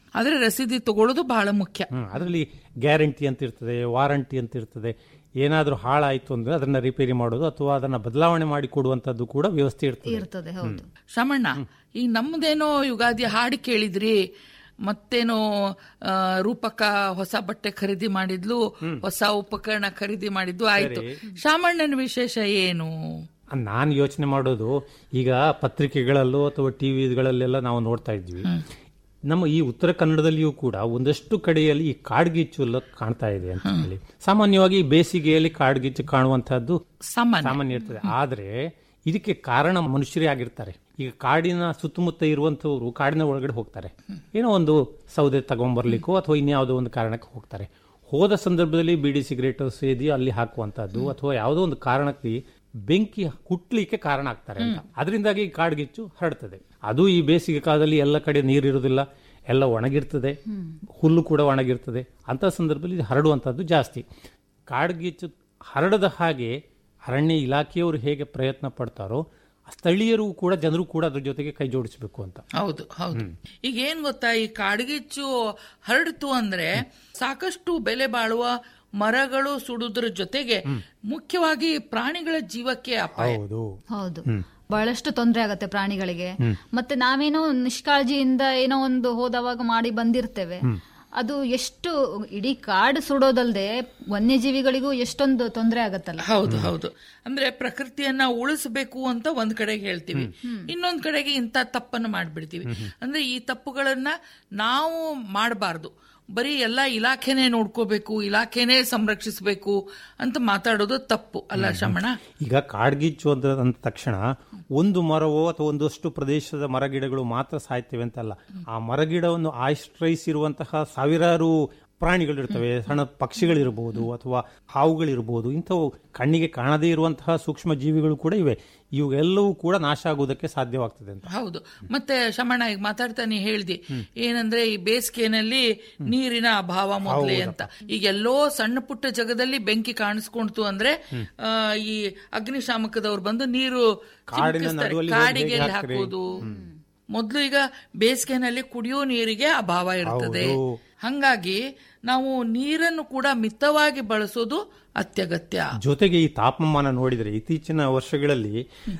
ಆದ್ರೆ ರಸೀದಿ ತಗೊಳ್ಳೋದು ಬಹಳ ಮುಖ್ಯ ಹ್ಮ್ ಅದರಲ್ಲಿ ಗ್ಯಾರಂಟಿ ಅಂತ ಇರ್ತದೆ ವಾರಂಟಿ ಅಂತ ಇರ್ತದೆ ಏನಾದರೂ ಹಾಳಾಯ್ತು ಅಂದ್ರೆ ಅದನ್ನ ರಿಪೇರಿ ಮಾಡೋದು ಅಥವಾ ಅದನ್ನ ಬದಲಾವಣೆ ಮಾಡಿ ಕೊಡುವಂತದ್ದು ಕೂಡ ವ್ಯವಸ್ಥೆ ಇರ್ತದೆ ಇರ್ತದೆ ಹೌದು ಶ್ರಮಣ್ಣ ಈಗ ನಮ್ದೇನೋ ಯುಗಾದಿ ಹಾಡು ಕೇಳಿದ್ರಿ ಮತ್ತೇನೋ ಆ, ರೂಪಕ ಹೊಸ ಬಟ್ಟೆ ಖರೀದಿ ಮಾಡಿದ್ಲು ಹೊಸ ಉಪಕರಣ ಖರೀದಿ ಮಾಡಿದ್ದು ಆಯ್ತು ಶಾಮಣ್ಣನ ವಿಶೇಷ ಏನು ನಾನು ಯೋಚನೆ ಮಾಡೋದು ಈಗ ಪತ್ರಿಕೆಗಳಲ್ಲೋ ಅಥವಾ ಟಿವಿಗಳಲ್ಲೆಲ್ಲ ನಾವು ನೋಡ್ತಾ ಇದ್ವಿ ನಮ್ಮ ಈ ಉತ್ತರ ಕನ್ನಡದಲ್ಲಿಯೂ ಕೂಡ ಒಂದಷ್ಟು ಕಡೆಯಲ್ಲಿ ಈ ಕಾಡ್ಗಿಚ್ಚು ಎಲ್ಲ ಕಾಣ್ತಾ ಇದೆ ಅಂತ ಹೇಳಿ ಸಾಮಾನ್ಯವಾಗಿ ಈ ಬೇಸಿಗೆಯಲ್ಲಿ ಕಾಡ್ಗಿಚ್ಚು ಕಾಣುವಂತಹದ್ದು ಸಾಮಾನ್ಯ ಸಾಮಾನ್ಯ ಇರ್ತದೆ ಆದ್ರೆ ಇದಕ್ಕೆ ಕಾರಣ ಮನುಷ್ಯರೇ ಆಗಿರ್ತಾರೆ ಈಗ ಕಾಡಿನ ಸುತ್ತಮುತ್ತ ಇರುವಂತವ್ರು ಕಾಡಿನ ಒಳಗಡೆ ಹೋಗ್ತಾರೆ ಏನೋ ಒಂದು ಸೌದೆ ತಗೊಂಡ್ಬರ್ಲಿಕ್ಕೋ ಅಥವಾ ಇನ್ಯಾವುದೋ ಒಂದು ಕಾರಣಕ್ಕೆ ಹೋಗ್ತಾರೆ ಹೋದ ಸಂದರ್ಭದಲ್ಲಿ ಬಿಡಿ ಸಿಗರೇಟ್ ಸೇದಿ ಅಲ್ಲಿ ಹಾಕುವಂತದ್ದು ಅಥವಾ ಯಾವುದೋ ಒಂದು ಕಾರಣಕ್ಕೆ ಬೆಂಕಿ ಹುಟ್ಲಿಕ್ಕೆ ಕಾರಣ ಆಗ್ತಾರೆ ಅಂತ ಅದರಿಂದಾಗಿ ಈ ಕಾಡ್ಗಿಚ್ಚು ಹರಡ್ತದೆ ಅದು ಈ ಬೇಸಿಗೆ ಕಾಲದಲ್ಲಿ ಎಲ್ಲ ಕಡೆ ನೀರಿರುವುದಿಲ್ಲ ಎಲ್ಲ ಒಣಗಿರ್ತದೆ ಹುಲ್ಲು ಕೂಡ ಒಣಗಿರ್ತದೆ ಅಂತ ಸಂದರ್ಭದಲ್ಲಿ ಇದು ಹರಡುವಂತದ್ದು ಜಾಸ್ತಿ ಕಾಡ್ಗಿಚ್ಚು ಹರಡದ ಹಾಗೆ ಅರಣ್ಯ ಇಲಾಖೆಯವರು ಹೇಗೆ ಪ್ರಯತ್ನ ಪಡ್ತಾರೋ ಸ್ಥಳೀಯರು ಕೂಡ ಜನರು ಕೂಡ ಅದ್ರ ಜೊತೆಗೆ ಕೈ ಜೋಡಿಸಬೇಕು ಅಂತ ಹೌದು ಹೌದು ಈಗ ಏನ್ ಗೊತ್ತಾ ಈ ಕಾಡ್ಗಿಚ್ಚು ಹರಡ್ತು ಅಂದ್ರೆ ಸಾಕಷ್ಟು ಬೆಲೆ ಬಾಳುವ ಮರಗಳು ಸುಡುವುದ್ರ ಜೊತೆಗೆ ಮುಖ್ಯವಾಗಿ ಪ್ರಾಣಿಗಳ ಜೀವಕ್ಕೆ ಅಪಾಯ ಹೌದು ಹೌದು ಬಹಳಷ್ಟು ತೊಂದರೆ ಆಗತ್ತೆ ಪ್ರಾಣಿಗಳಿಗೆ ಮತ್ತೆ ನಾವೇನೋ ನಿಷ್ಕಾಳಜಿಯಿಂದ ಏನೋ ಒಂದು ಹೋದವಾಗ ಮಾಡಿ ಬಂದಿರ್ತೇವೆ ಅದು ಎಷ್ಟು ಇಡೀ ಕಾಡು ಸುಡೋದಲ್ದೆ ವನ್ಯಜೀವಿಗಳಿಗೂ ಎಷ್ಟೊಂದು ತೊಂದರೆ ಆಗತ್ತಲ್ಲ ಹೌದು ಹೌದು ಅಂದ್ರೆ ಪ್ರಕೃತಿಯನ್ನ ಉಳಿಸಬೇಕು ಅಂತ ಒಂದ್ ಕಡೆಗೆ ಹೇಳ್ತೀವಿ ಇನ್ನೊಂದ್ ಕಡೆಗೆ ಇಂಥ ತಪ್ಪನ್ನು ಮಾಡ್ಬಿಡ್ತೀವಿ ಅಂದ್ರೆ ಈ ತಪ್ಪುಗಳನ್ನ ನಾವು ಮಾಡಬಾರ್ದು ಬರೀ ಎಲ್ಲ ಇಲಾಖೆನೇ ನೋಡ್ಕೋಬೇಕು ಇಲಾಖೆನೇ ಸಂರಕ್ಷಿಸಬೇಕು ಅಂತ ಮಾತಾಡೋದು ತಪ್ಪು ಅಲ್ಲ ಶ್ರಮಣ ಈಗ ಕಾಡ್ಗಿಚ್ಚು ಅಂತ ಅಂದ ತಕ್ಷಣ ಒಂದು ಮರವೋ ಅಥವಾ ಒಂದಷ್ಟು ಪ್ರದೇಶದ ಮರಗಿಡಗಳು ಮಾತ್ರ ಸಾಯ್ತೇವೆ ಅಂತಲ್ಲ ಆ ಮರಗಿಡವನ್ನು ಆಶ್ರಯಿಸಿರುವಂತಹ ಸಾವಿರಾರು ಪ್ರಾಣಿಗಳಿರ್ತವೆ ಸಣ್ಣ ಪಕ್ಷಿಗಳಿರಬಹುದು ಅಥವಾ ಹಾವುಗಳಿರಬಹುದು ಇಂಥವು ಕಣ್ಣಿಗೆ ಕಾಣದೇ ಇರುವಂತಹ ಸೂಕ್ಷ್ಮ ಜೀವಿಗಳು ಕೂಡ ಇವೆ ಇವೆಲ್ಲವೂ ಕೂಡ ನಾಶ ಆಗುವುದಕ್ಕೆ ಸಾಧ್ಯವಾಗ್ತದೆ ಅಂತ ಹೌದು ಮತ್ತೆ ಶಮಣ ಈಗ ಮಾತಾಡ್ತಾ ನೀ ಹೇಳ್ದಿ ಏನಂದ್ರೆ ಈ ಬೇಸಿಗೆನಲ್ಲಿ ನೀರಿನ ಅಭಾವ ಮೊದಲೇ ಅಂತ ಈಗ ಎಲ್ಲೋ ಸಣ್ಣ ಪುಟ್ಟ ಜಗದಲ್ಲಿ ಬೆಂಕಿ ಕಾಣಿಸ್ಕೊಂಡ್ತು ಅಂದ್ರೆ ಆ, ಈ ಅಗ್ನಿಶಾಮಕದವ್ರು ಬಂದು ನೀರು ಕಾಡಿನ ಚಿಮ್ಕಿಸ್ತಾರೆ. ನಡುವಲ್ಲಿ ಕಾಡಿಗೆ ಹೋಗಿ ಎಲ್ಲಿ ಹಾಕ್ರಿ. ಹಾಕೋದು ಮೊದ್ಲು ಈಗ ಬೇಸಿಗೆನಲ್ಲಿ ಕುಡಿಯೋ ನೀರಿಗೆ ಅಭಾವ ಇರ್ತದೆ ಹೌದು. ಹಂಗಾಗಿ ನಾವು ನೀರನ್ನು ಕೂಡ ಮಿತವಾಗಿ ಬಳಸೋದು ಅತ್ಯಗತ್ಯ ಜೊತೆಗೆ ಈ ತಾಪಮಾನ ನೋಡಿದ್ರೆ ಇತ್ತೀಚಿನ ವರ್ಷಗಳಲ್ಲಿ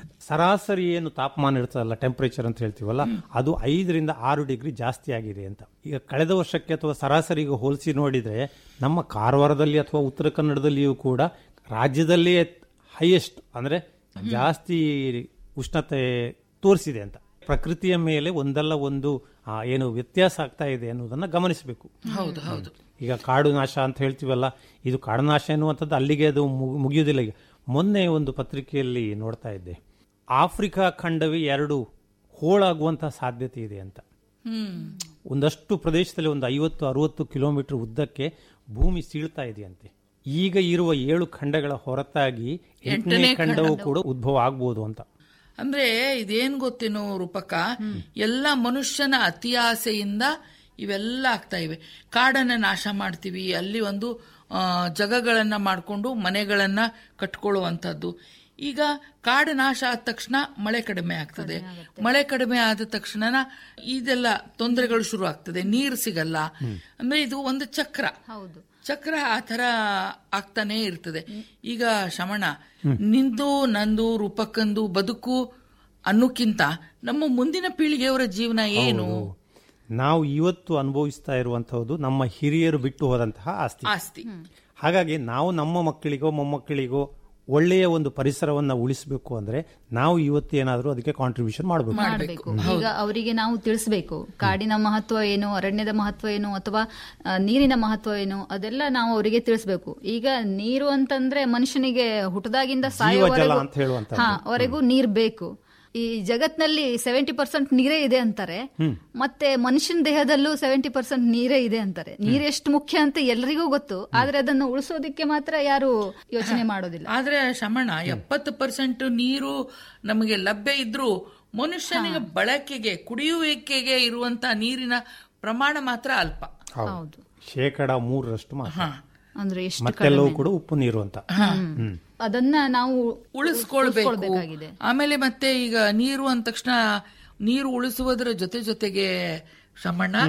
ಸರಾಸರಿ ಏನು ತಾಪಮಾನ ಇರ್ತದಲ್ಲ ಟೆಂಪರೇಚರ್ ಅಂತ ಹೇಳ್ತೀವಲ್ಲ ಅದು ಐದರಿಂದ ಆರು ಡಿಗ್ರಿ ಜಾಸ್ತಿ ಆಗಿದೆ ಅಂತ ಈಗ ಕಳೆದ ವರ್ಷಕ್ಕೆ ಅಥವಾ ಸರಾಸರಿಗೆ ಹೋಲಿಸಿ ನೋಡಿದ್ರೆ ನಮ್ಮ ಕಾರವಾರದಲ್ಲಿ ಅಥವಾ ಉತ್ತರ ಕನ್ನಡದಲ್ಲಿಯೂ ಕೂಡ ರಾಜ್ಯದಲ್ಲಿಯೇ ಹೈಯೆಸ್ಟ್ ಅಂದ್ರೆ ಜಾಸ್ತಿ ಉಷ್ಣತೆ ತೋರಿಸಿದೆ ಅಂತ ಪ್ರಕೃತಿಯ ಮೇಲೆ ಒಂದಲ್ಲ ಒಂದು ಆ, ಏನು ವ್ಯತ್ಯಾಸ ಆಗ್ತಾ ಇದೆ ಅನ್ನೋದನ್ನ ಗಮನಿಸಬೇಕು ಹೌದು ಹೌದು ಈಗ ಕಾಡು ನಾಶ ಅಂತ ಹೇಳ್ತೀವಲ್ಲ ಇದು ಕಾಡು ನಾಶ ಎನ್ನುವಂಥದ್ದು ಅಲ್ಲಿಗೆ ಅದು ಮು- ಮುಗಿಯುವುದಿಲ್ಲ ಈಗ ಮೊನ್ನೆ ಒಂದು ಪತ್ರಿಕೆಯಲ್ಲಿ ನೋಡ್ತಾ ಇದ್ದೆ ಆಫ್ರಿಕಾ ಖಂಡವೇ ಎರಡು ಹೋಳಾಗುವಂತಹ ಸಾಧ್ಯತೆ ಇದೆ ಅಂತ ಹ್ಮ್ ಒಂದಷ್ಟು ಪ್ರದೇಶದಲ್ಲಿ ಒಂದು ಐವತ್ತು ಅರವತ್ತು ಕಿಲೋಮೀಟರ್ ಉದ್ದಕ್ಕೆ ಭೂಮಿ ಸೀಳ್ತಾ ಇದೆಯಂತೆ ಈಗ ಇರುವ ಏಳು ಖಂಡಗಳ ಹೊರತಾಗಿ ಎಂಟನೇ ಖಂಡವೂ ಕೂಡ ಉದ್ಭವ ಆಗ್ಬೋದು ಅಂತ ಅಂದ್ರೆ ಇದೇನ್ ಗೊತ್ತೇನು ರೂಪಕ ಎಲ್ಲ ಮನುಷ್ಯನ ಅತಿ ಆಸೆಯಿಂದ ಇವೆಲ್ಲ ಆಗ್ತಾ ಇವೆ ಕಾಡನ್ನ ನಾಶ ಮಾಡ್ತೀವಿ ಅಲ್ಲಿ ಒಂದು ಆ, ಜಗಗಳನ್ನ ಮಾಡಿಕೊಂಡು ಮನೆಗಳನ್ನ ಕಟ್ಕೊಳ್ಳುವಂಥದ್ದು ಈಗ ಕಾಡು ನಾಶ ಆದ ತಕ್ಷಣ ಮಳೆ ಕಡಿಮೆ ಆಗ್ತದೆ ಮಳೆ ಕಡಿಮೆ ಆದ ತಕ್ಷಣ ಇದೆಲ್ಲ ತೊಂದರೆಗಳು ಶುರು ಆಗ್ತದೆ ನೀರು ಸಿಗಲ್ಲ ಅಂದ್ರೆ ಇದು ಒಂದು ಚಕ್ರ ಹೌದು ಚಕ್ರ ಆ ತರ ಆಗ್ತಾನೆ ಇರ್ತದೆ ಈಗ ಶಮಣ ನಿಂದು ನಂದು ರೂಪಕ್ಕಂದು ಬದುಕು ಅನ್ನೋಕ್ಕಿಂತ ನಮ್ಮ ಮುಂದಿನ ಪೀಳಿಗೆಯವರ ಜೀವನ ಏನು ನಾವು ಇವತ್ತು ಅನುಭವಿಸ್ತಾ ಇರುವಂತಹದ್ದು ನಮ್ಮ ಹಿರಿಯರು ಬಿಟ್ಟು ಹೋದಂತಹ ಆಸ್ತಿ ಆಸ್ತಿ ಹಾಗಾಗಿ ನಾವು ನಮ್ಮ ಮಕ್ಕಳಿಗೋ ಮೊಮ್ಮಕ್ಕಳಿಗೋ ಒಳ್ಳೆಯ ಒಂದು ಪರಿಸರವನ್ನ ಉಳಿಸಬೇಕು ಅಂದ್ರೆ ನಾವು ಇವತ್ತು ಏನಾದರೂ ಅದಕ್ಕೆ ಕಾಂಟ್ರಿಬ್ಯೂಷನ್ ಮಾಡಬೇಕು ಮಾಡಬೇಕು ಈಗ ಅವರಿಗೆ ನಾವು ತಿಳಿಸ್ಬೇಕು ಕಾಡಿನ ಮಹತ್ವ ಏನು ಅರಣ್ಯದ ಮಹತ್ವ ಏನು ಅಥವಾ ಆ, ನೀರಿನ ಮಹತ್ವ ಏನು ಅದೆಲ್ಲ ನಾವು ಅವರಿಗೆ ತಿಳಿಸ್ಬೇಕು ಈಗ ನೀರು ಅಂತಂದ್ರೆ ಮನುಷ್ಯನಿಗೆ ಹುಟ್ಟದಾಗಿಂದ ಸಾಯೋವರೆಗೂ ಅಂತ ಹೇಳುವಂತದ್ದು. ಹಾ ವರೆಗೂ ನೀರ್ ಬೇಕು ಈ ಜಗತ್ನಲ್ಲಿ ಸೆವೆಂಟಿ ಪರ್ಸೆಂಟ್ ನೀರೇ ಇದೆ ಅಂತಾರೆ ಮತ್ತೆ ಮನುಷ್ಯನ ದೇಹದಲ್ಲೂ ಸೆವೆಂಟಿ ಪರ್ಸೆಂಟ್ ನೀರೇ ಇದೆ ಅಂತಾರೆ ನೀರ್ ಎಷ್ಟು ಮುಖ್ಯ ಅಂತ ಎಲ್ರಿಗೂ ಗೊತ್ತು ಆದ್ರೆ ಅದನ್ನು ಉಳಿಸೋದಿಕ್ಕೆ ಮಾತ್ರ ಯಾರು ಯೋಚನೆ ಮಾಡೋದಿಲ್ಲ ಆದ್ರೆ ಶಮಣ ಎಪ್ಪತ್ತು ಪರ್ಸೆಂಟ್ ನೀರು ನಮಗೆ ಲಭ್ಯ ಇದ್ರೂ ಮನುಷ್ಯನಿಗೆ ಬಳಕೆಗೆ ಕುಡಿಯುವಿಕೆಗೆ ಇರುವಂತ ನೀರಿನ ಪ್ರಮಾಣ ಮಾತ್ರ ಅಲ್ಪ ಹೌದು ಶೇಕಡ ಮೂರರಷ್ಟು ಮಾತ್ರ ಅಂದ್ರೆ ಎಷ್ಟು ಮತ್ತೆಲ್ಲವೂ ಕೂಡ ಉಪ್ಪು ನೀರು ಅಂತ ಹ್ಮ್ ಅದನ್ನ ನಾವು ಉಳಿಸ್ಕೊಳ್ಬೇಕು ಉಳಿಸ್ಕೊಳ್ಬೇಕಾಗಿದೆ ಆಮೇಲೆ ಮತ್ತೆ ಈಗ ನೀರು ಅಂದ ತಕ್ಷಣ ನೀರು ಉಳಿಸುವುದರ ಜೊತೆ ಜೊತೆಗೆ ಶಮಣ್ಣ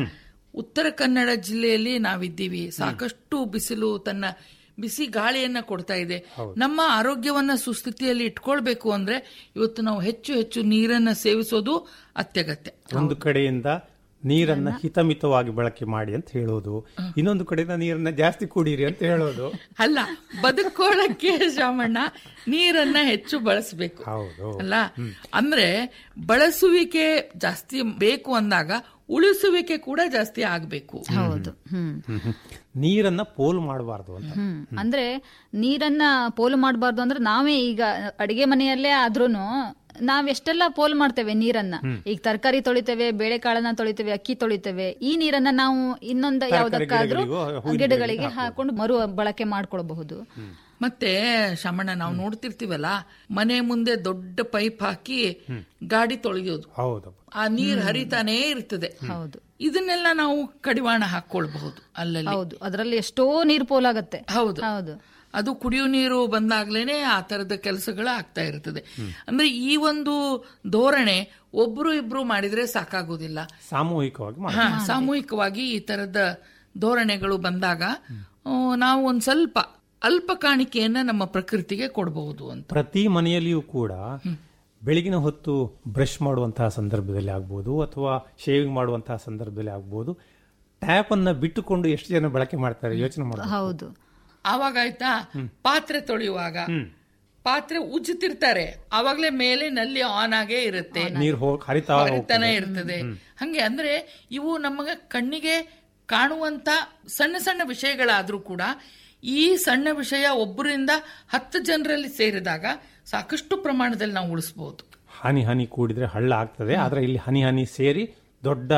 ಉತ್ತರ ಕನ್ನಡ ಜಿಲ್ಲೆಯಲ್ಲಿ ನಾವಿದ್ದೀವಿ ಸಾಕಷ್ಟು ಬಿಸಿಲು ತನ್ನ ಬಿಸಿ ಗಾಳಿಯನ್ನ ಕೊಡ್ತಾ ಇದೆ ನಮ್ಮ ಆರೋಗ್ಯವನ್ನ ಸುಸ್ಥಿತಿಯಲ್ಲಿ ಇಟ್ಕೊಳ್ಬೇಕು ಅಂದ್ರೆ ಇವತ್ತು ನಾವು ಹೆಚ್ಚು ಹೆಚ್ಚು ನೀರನ್ನ ಸೇವಿಸೋದು ಅತ್ಯಗತ್ಯ ಒಂದು ಕಡೆಯಿಂದ ನೀರನ್ನ ಹಿತಮಿತವಾಗಿ ಬಳಕೆ ಮಾಡಿ ಅಂತ ಹೇಳೋದು ಇನ್ನೊಂದು ಕಡೆಯಿಂದ ನೀರನ್ನ ಜಾಸ್ತಿ ಕುಡೀರಿ ಅಂತ ಹೇಳೋದು ಅಲ್ಲ ಬದುಕೋಳಕ್ಕೆ ಶಾಮಣ್ಣ ನೀರನ್ನ ಹೆಚ್ಚು ಬಳಸಬೇಕು ಹೌದು ಅಲ್ಲ ಅಂದ್ರೆ ಬಳಸುವಿಕೆ ಜಾಸ್ತಿ ಬೇಕು ಅಂದಾಗ ಉಳಿಸುವಿಕೆ ಕೂಡ ಜಾಸ್ತಿ ಆಗ್ಬೇಕು ಹೌದು ಹ್ಮ್ ನೀರನ್ನ ಪೋಲು ಮಾಡಬಾರ್ದು ಅಂತ ಹ್ಮ್ ಅಂದ್ರೆ ನೀರನ್ನ ಪೋಲು ಮಾಡಬಾರ್ದು ಅಂದ್ರೆ ನಾವೇ ಈಗ ಅಡಿಗೆ ಮನೆಯಲ್ಲೇ ಆದ್ರೂನು ನಾವ್ ಎಷ್ಟೆಲ್ಲ ಪೋಲ್ ಮಾಡ್ತೇವೆ ನೀರನ್ನ ಈಗ ತರಕಾರಿ ತೊಳಿತೇವೆ ಬೇಳೆಕಾಳನ್ನ ತೊಳಿತೇವೆ ಅಕ್ಕಿ ತೊಳಿತೇವೆ ಈ ನೀರನ್ನ ನಾವು ಇನ್ನೊಂದು ಯಾವ್ದಕ್ಕಾದ್ರೂ ಗಿಡಗಳಿಗೂ, ಹೂವಿನ ಗಿಡಗಳಿಗೆ ಹಾಕೊಂಡು ಮರು ಬಳಕೆ ಮಾಡ್ಕೊಳ್ಬಹುದು ಮತ್ತೆ ಶಾಮಣ್ಣ ನಾವು ನೋಡ್ತಿರ್ತೀವಲ್ಲ ಮನೆ ಮುಂದೆ ದೊಡ್ಡ ಪೈಪ್ ಹಾಕಿ ಗಾಡಿ ತೊಳೆಯೋದು ಹೌದು ಆ ನೀರ್ ಹರಿತಾನೇ ಇರ್ತದೆ ಹೌದು ಇದನ್ನೆಲ್ಲ ನಾವು ಕಡಿವಾಣ ಹಾಕೊಳ್ಬಹುದು ಅಲ್ಲಲ್ಲಿ ಹೌದು ಅದರಲ್ಲಿ ಎಷ್ಟೋ ನೀರು ಪೋಲಾಗತ್ತೆ ಹೌದು ಹೌದು ಅದು ಕುಡಿಯೋ ನೀರು ಬಂದಾಗ್ಲೇನೆ ಆ ತರದ ಕೆಲಸಗಳು ಆಗ್ತಾ ಇರ್ತದೆ ಅಂದ್ರೆ ಈ ಒಂದು ಧೋರಣೆ ಒಬ್ರು ಇಬ್ರು ಮಾಡಿದ್ರೆ ಸಾಕಾಗೋದಿಲ್ಲ ಸಾಮೂಹಿಕವಾಗಿ ಮಾಡಿ ಹಾ, ಸಾಮೂಹಿಕವಾಗಿ ಈ ತರದ ಧೋರಣೆಗಳು ಬಂದಾಗ ಆ, ನಾವು ಒಂದ್ ಸ್ವಲ್ಪ ಅಲ್ಪ ಕಾಣಿಕೆಯನ್ನ ನಮ್ಮ ಪ್ರಕೃತಿಗೆ ಕೊಡಬಹುದು ಅಂತ ಪ್ರತಿ ಮನೆಯಲ್ಲಿಯೂ ಕೂಡ ಬೆಳಗಿನ ಹೊತ್ತು ಬ್ರಷ್ ಮಾಡುವಂತಹ ಸಂದರ್ಭದಲ್ಲಿ ಆಗ್ಬೋದು ಅಥವಾ ಶೇವಿಂಗ್ ಮಾಡುವಂತಹ ಸಂದರ್ಭದಲ್ಲಿ ಆಗ್ಬೋದು ಟ್ಯಾಪ್ ಅನ್ನ ಬಿಟ್ಟುಕೊಂಡು ಎಷ್ಟು ಜನ ಬಳಕೆ ಮಾಡ್ತಾರೆ ಯೋಚನೆ ಮಾಡೋದು ಹೌದು ಆವಾಗ ಆಯ್ತಾ ಪಾತ್ರೆ ತೊಳೆಯುವಾಗ ಪಾತ್ರೆ ಉಜ್ಜುತ್ತಿರ್ತಾರೆ ಆವಾಗ್ಲೇ ಮೇಲೆ ನಲ್ಲಿ ಆನ್ ಆಗೇ ಇರುತ್ತೆ ನೀರು ಹೋಗಿ ಹರಿತಾ ಹರಿತಾನೆ ಹೋಗ್ತದೆ. ಇರ್ತದೆ ಹಂಗೆ ಅಂದ್ರೆ ಇವು ನಮಗೆ ಕಣ್ಣಿಗೆ ಕಾಣುವಂತ ಸಣ್ಣ ಸಣ್ಣ ವಿಷಯಗಳಾದ್ರೂ ಕೂಡ ಈ ಸಣ್ಣ ವಿಷಯ ಒಬ್ಬರಿಂದ ಹತ್ತು ಜನರಲ್ಲಿ ಸೇರಿದಾಗ ಸಾಕಷ್ಟು ಪ್ರಮಾಣದಲ್ಲಿ ನಾವು ಉಳಿಸಬಹುದು ಹನಿ ಹನಿ ಕೂಡಿದ್ರೆ ಹಳ್ಳ ಆಗ್ತದೆ ಆದ್ರೆ ಇಲ್ಲಿ ಹನಿ ಹನಿ ಸೇರಿ ದೊಡ್ಡ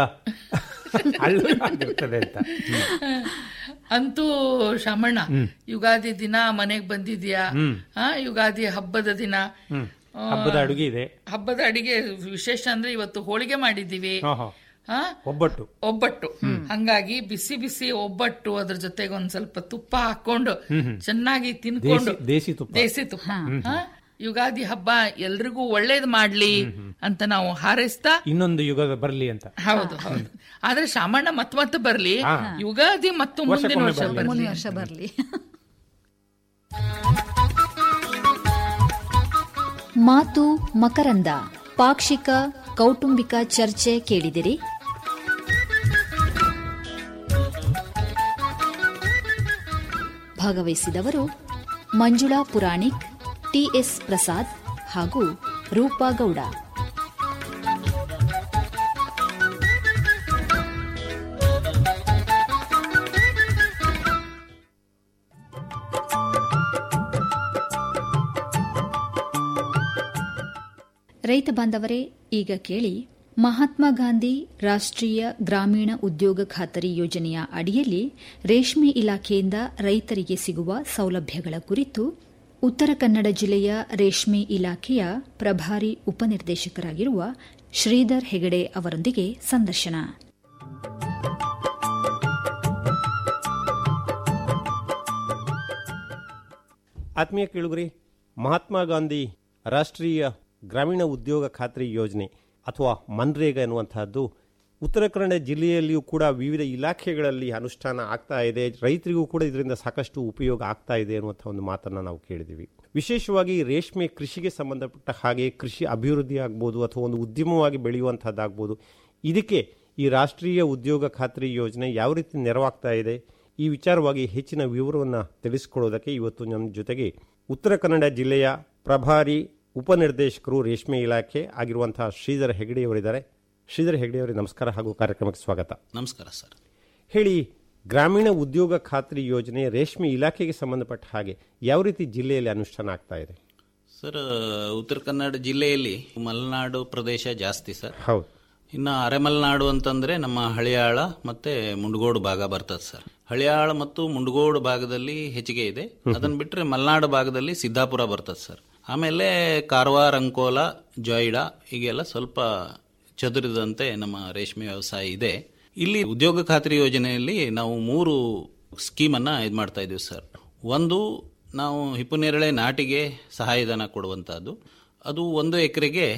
ಹಳ್ಳ ಆಗಿರ್ತದೆ ಅಂತ ಅಂತೂ ಶಾಮಣ್ಣ ಯುಗಾದಿ ದಿನ ಮನೆಗ್ ಬಂದಿದ್ಯಾ ಹ್ಮ್. ಆ, ಯುಗಾದಿ ಹಬ್ಬದ ದಿನ ಹ್ಮ್. ಆ, ಹಬ್ಬದ ಅಡುಗೆ ಇದೆ ಹಬ್ಬದ ಅಡಿಗೆ ವಿಶೇಷ ಅಂದ್ರೆ ಇವತ್ತು ಹೋಳಿಗೆ ಮಾಡಿದ್ದೀವಿ ಆಹಾ. ಆ, ಒಬ್ಬಟ್ಟು ಒಬ್ಬಟ್ಟು ಹಂಗಾಗಿ ಬಿಸಿ ಬಿಸಿ ಒಬ್ಬಟ್ಟು ಅದ್ರ ಜೊತೆಗೆ ಒಂದ್ ಸ್ವಲ್ಪ ತುಪ್ಪ ಹಾಕೊಂಡು ಚೆನ್ನಾಗಿ ತಿನ್ಕೊಂಡು ದೇಸಿ- ದೇಸಿ ತುಪ್ಪ. ದೇಸಿ ತುಪ್ಪ ಆ, ಯುಗಾದಿ ಹಬ್ಬ ಎಲ್ರಿಗೂ ಒಳ್ಳೇದ್ ಮಾಡ್ಲಿ ಅಂತ ನಾವು ಹಾರೈಸ್ತಾ ಇನ್ನೊಂದು ಯುಗದ ಬರ್ಲಿ ಅಂತ ಹೌದು ಹೌದು ಆದ್ರೆ ಶಾಮಣ್ಣ ಮತ್ ಮತ್ತೆ ಬರ್ಲಿ ಹಾ. ಯುಗಾದಿ ಮತ್ತು ಮುಂದಿನ ವರ್ಷಕ್ಕೊಮ್ಮೆ ವರ್ಷ ಬರ್ಲಿ. ಬರ್ಲಿ ಮುಂದಿನ ವರ್ಷ ಬರ್ಲಿ ಮಾತು ಮಕರಂದ ಪಾಕ್ಷಿಕ ಕೌಟುಂಬಿಕ ಚರ್ಚೆ ಕೇಳಿದಿರಿ ಭಾಗವಹಿಸಿದವರು ಮಂಜುಳಾ ಪುರಾಣಿಕ್ ಟಿಎಸ್ ಪ್ರಸಾದ್ ಹಾಗೂ ರೂಪಾ ಗೌಡ ರೈತ ಬಾಂಧವರೇ ಈಗ ಕೇಳಿ ಮಹಾತ್ಮ ಗಾಂಧಿ ರಾಷ್ಟ್ರೀಯ ಗ್ರಾಮೀಣ ಉದ್ಯೋಗ ಖಾತರಿ ಯೋಜನೆಯ ಅಡಿಯಲ್ಲಿ ರೇಷ್ಮೆ ಇಲಾಖೆಯಿಂದ ರೈತರಿಗೆ ಸಿಗುವ ಸೌಲಭ್ಯಗಳ ಕುರಿತು ಉತ್ತರ ಕನ್ನಡ ಜಿಲ್ಲೆಯ ರೇಷ್ಮೆ ಇಲಾಖೆಯ ಪ್ರಭಾರಿ ಉಪನಿರ್ದೇಶಕರಾಗಿರುವ ಶ್ರೀಧರ್ ಹೆಗಡೆ ಅವರೊಂದಿಗೆ ಸಂದರ್ಶನ ಆತ್ಮೀಯ ಕೇಳುಗರಿ ಮಹಾತ್ಮ ಗಾಂಧಿ ರಾಷ್ಟ್ರೀಯ ಗ್ರಾಮೀಣ ಉದ್ಯೋಗ ಖಾತ್ರಿ ಯೋಜನೆ ಅಥವಾ ಮನ್ರೇಗಾ ಎನ್ನುವಂತಹದ್ದು ಉತ್ತರ ಕನ್ನಡ ಜಿಲ್ಲೆಯಲ್ಲಿಯೂ ಕೂಡ ವಿವಿಧ ಇಲಾಖೆಗಳಲ್ಲಿ ಅನುಷ್ಠಾನ ಆಗ್ತಾ ಇದೆ ರೈತರಿಗೂ ಕೂಡ ಇದರಿಂದ ಸಾಕಷ್ಟು ಉಪಯೋಗ ಆಗ್ತಾ ಇದೆ ಅನ್ನುವಂಥ ಒಂದು ಮಾತನ್ನು ನಾವು ಕೇಳಿದ್ದೀವಿ ವಿಶೇಷವಾಗಿ ರೇಷ್ಮೆ ಕೃಷಿಗೆ ಸಂಬಂಧಪಟ್ಟ ಹಾಗೆ ಕೃಷಿ ಅಭಿವೃದ್ಧಿ ಆಗ್ಬೋದು ಅಥವಾ ಒಂದು ಉದ್ಯಮವಾಗಿ ಬೆಳೆಯುವಂಥದ್ದಾಗ್ಬೋದು ಇದಕ್ಕೆ ಈ ರಾಷ್ಟ್ರೀಯ ಉದ್ಯೋಗ ಖಾತ್ರಿ ಯೋಜನೆ ಯಾವ ರೀತಿ ನೆರವಾಗ್ತಾ ಇದೆ ಈ ವಿಚಾರವಾಗಿ ಹೆಚ್ಚಿನ ವಿವರವನ್ನು ತಿಳಿಸಿಕೊಡೋದಕ್ಕೆ ಇವತ್ತು ನಮ್ಮ ಜೊತೆಗೆ ಉತ್ತರ ಕನ್ನಡ ಜಿಲ್ಲೆಯ ಪ್ರಭಾರಿ ಉಪನಿರ್ದೇಶಕರು ರೇಷ್ಮೆ ಇಲಾಖೆ ಆಗಿರುವಂತಹ ಶ್ರೀಧರ್ ಹೆಗಡೆಯವರಿದ್ದಾರೆ ಶ್ರೀಧರ್ ಹೆಗಡೆಯವರಿಗೆ ನಮಸ್ಕಾರ ಹಾಗೂ ಕಾರ್ಯಕ್ರಮಕ್ಕೆ ಸ್ವಾಗತ ನಮಸ್ಕಾರ ಸರ್ ಹೇಳಿ ಗ್ರಾಮೀಣ ಉದ್ಯೋಗ ಖಾತ್ರಿ ಯೋಜನೆ ರೇಷ್ಮೆ ಇಲಾಖೆಗೆ ಸಂಬಂಧಪಟ್ಟ ಹಾಗೆ ಯಾವ ರೀತಿ ಜಿಲ್ಲೆಯಲ್ಲಿ ಅನುಷ್ಠಾನ ಆಗ್ತಾ ಇದೆ ಸರ್ ಉತ್ತರ ಕನ್ನಡ ಜಿಲ್ಲೆಯಲ್ಲಿ ಮಲೆನಾಡು ಪ್ರದೇಶ ಜಾಸ್ತಿ ಸರ್ ಹೌದು ಇನ್ನು ಅರೆಮಲೆನಾಡು ಅಂತಂದ್ರೆ ನಮ್ಮ ಹಳಿಯಾಳ ಮತ್ತೆ ಮುಂಡಗೋಡು ಭಾಗ ಬರ್ತದೆ ಸರ್ ಹಳಿಯಾಳ ಮತ್ತು ಮುಂಡಗೋಡು ಭಾಗದಲ್ಲಿ ಹೆಚ್ಚಿಗೆ ಇದೆ ಅದನ್ನ ಬಿಟ್ರೆ ಮಲೆನಾಡು ಭಾಗದಲ್ಲಿ ಸಿದ್ದಾಪುರ ಬರ್ತದೆ ಸರ್ ಆಮೇಲೆ ಕಾರವಾರ ಅಂಕೋಲ ಜೊಯ್ಡಾ ಹೀಗೆಲ್ಲ ಸ್ವಲ್ಪ ಚದುರಿದಂತೆ ನಮ್ಮ ರೇಷ್ಮೆ ವ್ಯವಸಾಯ ಇದೆ ಇಲ್ಲಿ ಉದ್ಯೋಗ ಖಾತ್ರಿ ಯೋಜನೆಯಲ್ಲಿ ನಾವು ಮೂರು ಸ್ಕೀಮನ್ನ ಇದು ಮಾಡ್ತಾ ಇದೀವಿ ಸರ್ ಒಂದು ನಾವು ಹಿಪ್ಪುನೇರಳೆ ನಾಟಿಗೆ ಸಹಾಯಧನ ಕೊಡುವಂತಹದ್ದು ಅದು ಒಂದು ಎಕರೆಗೆ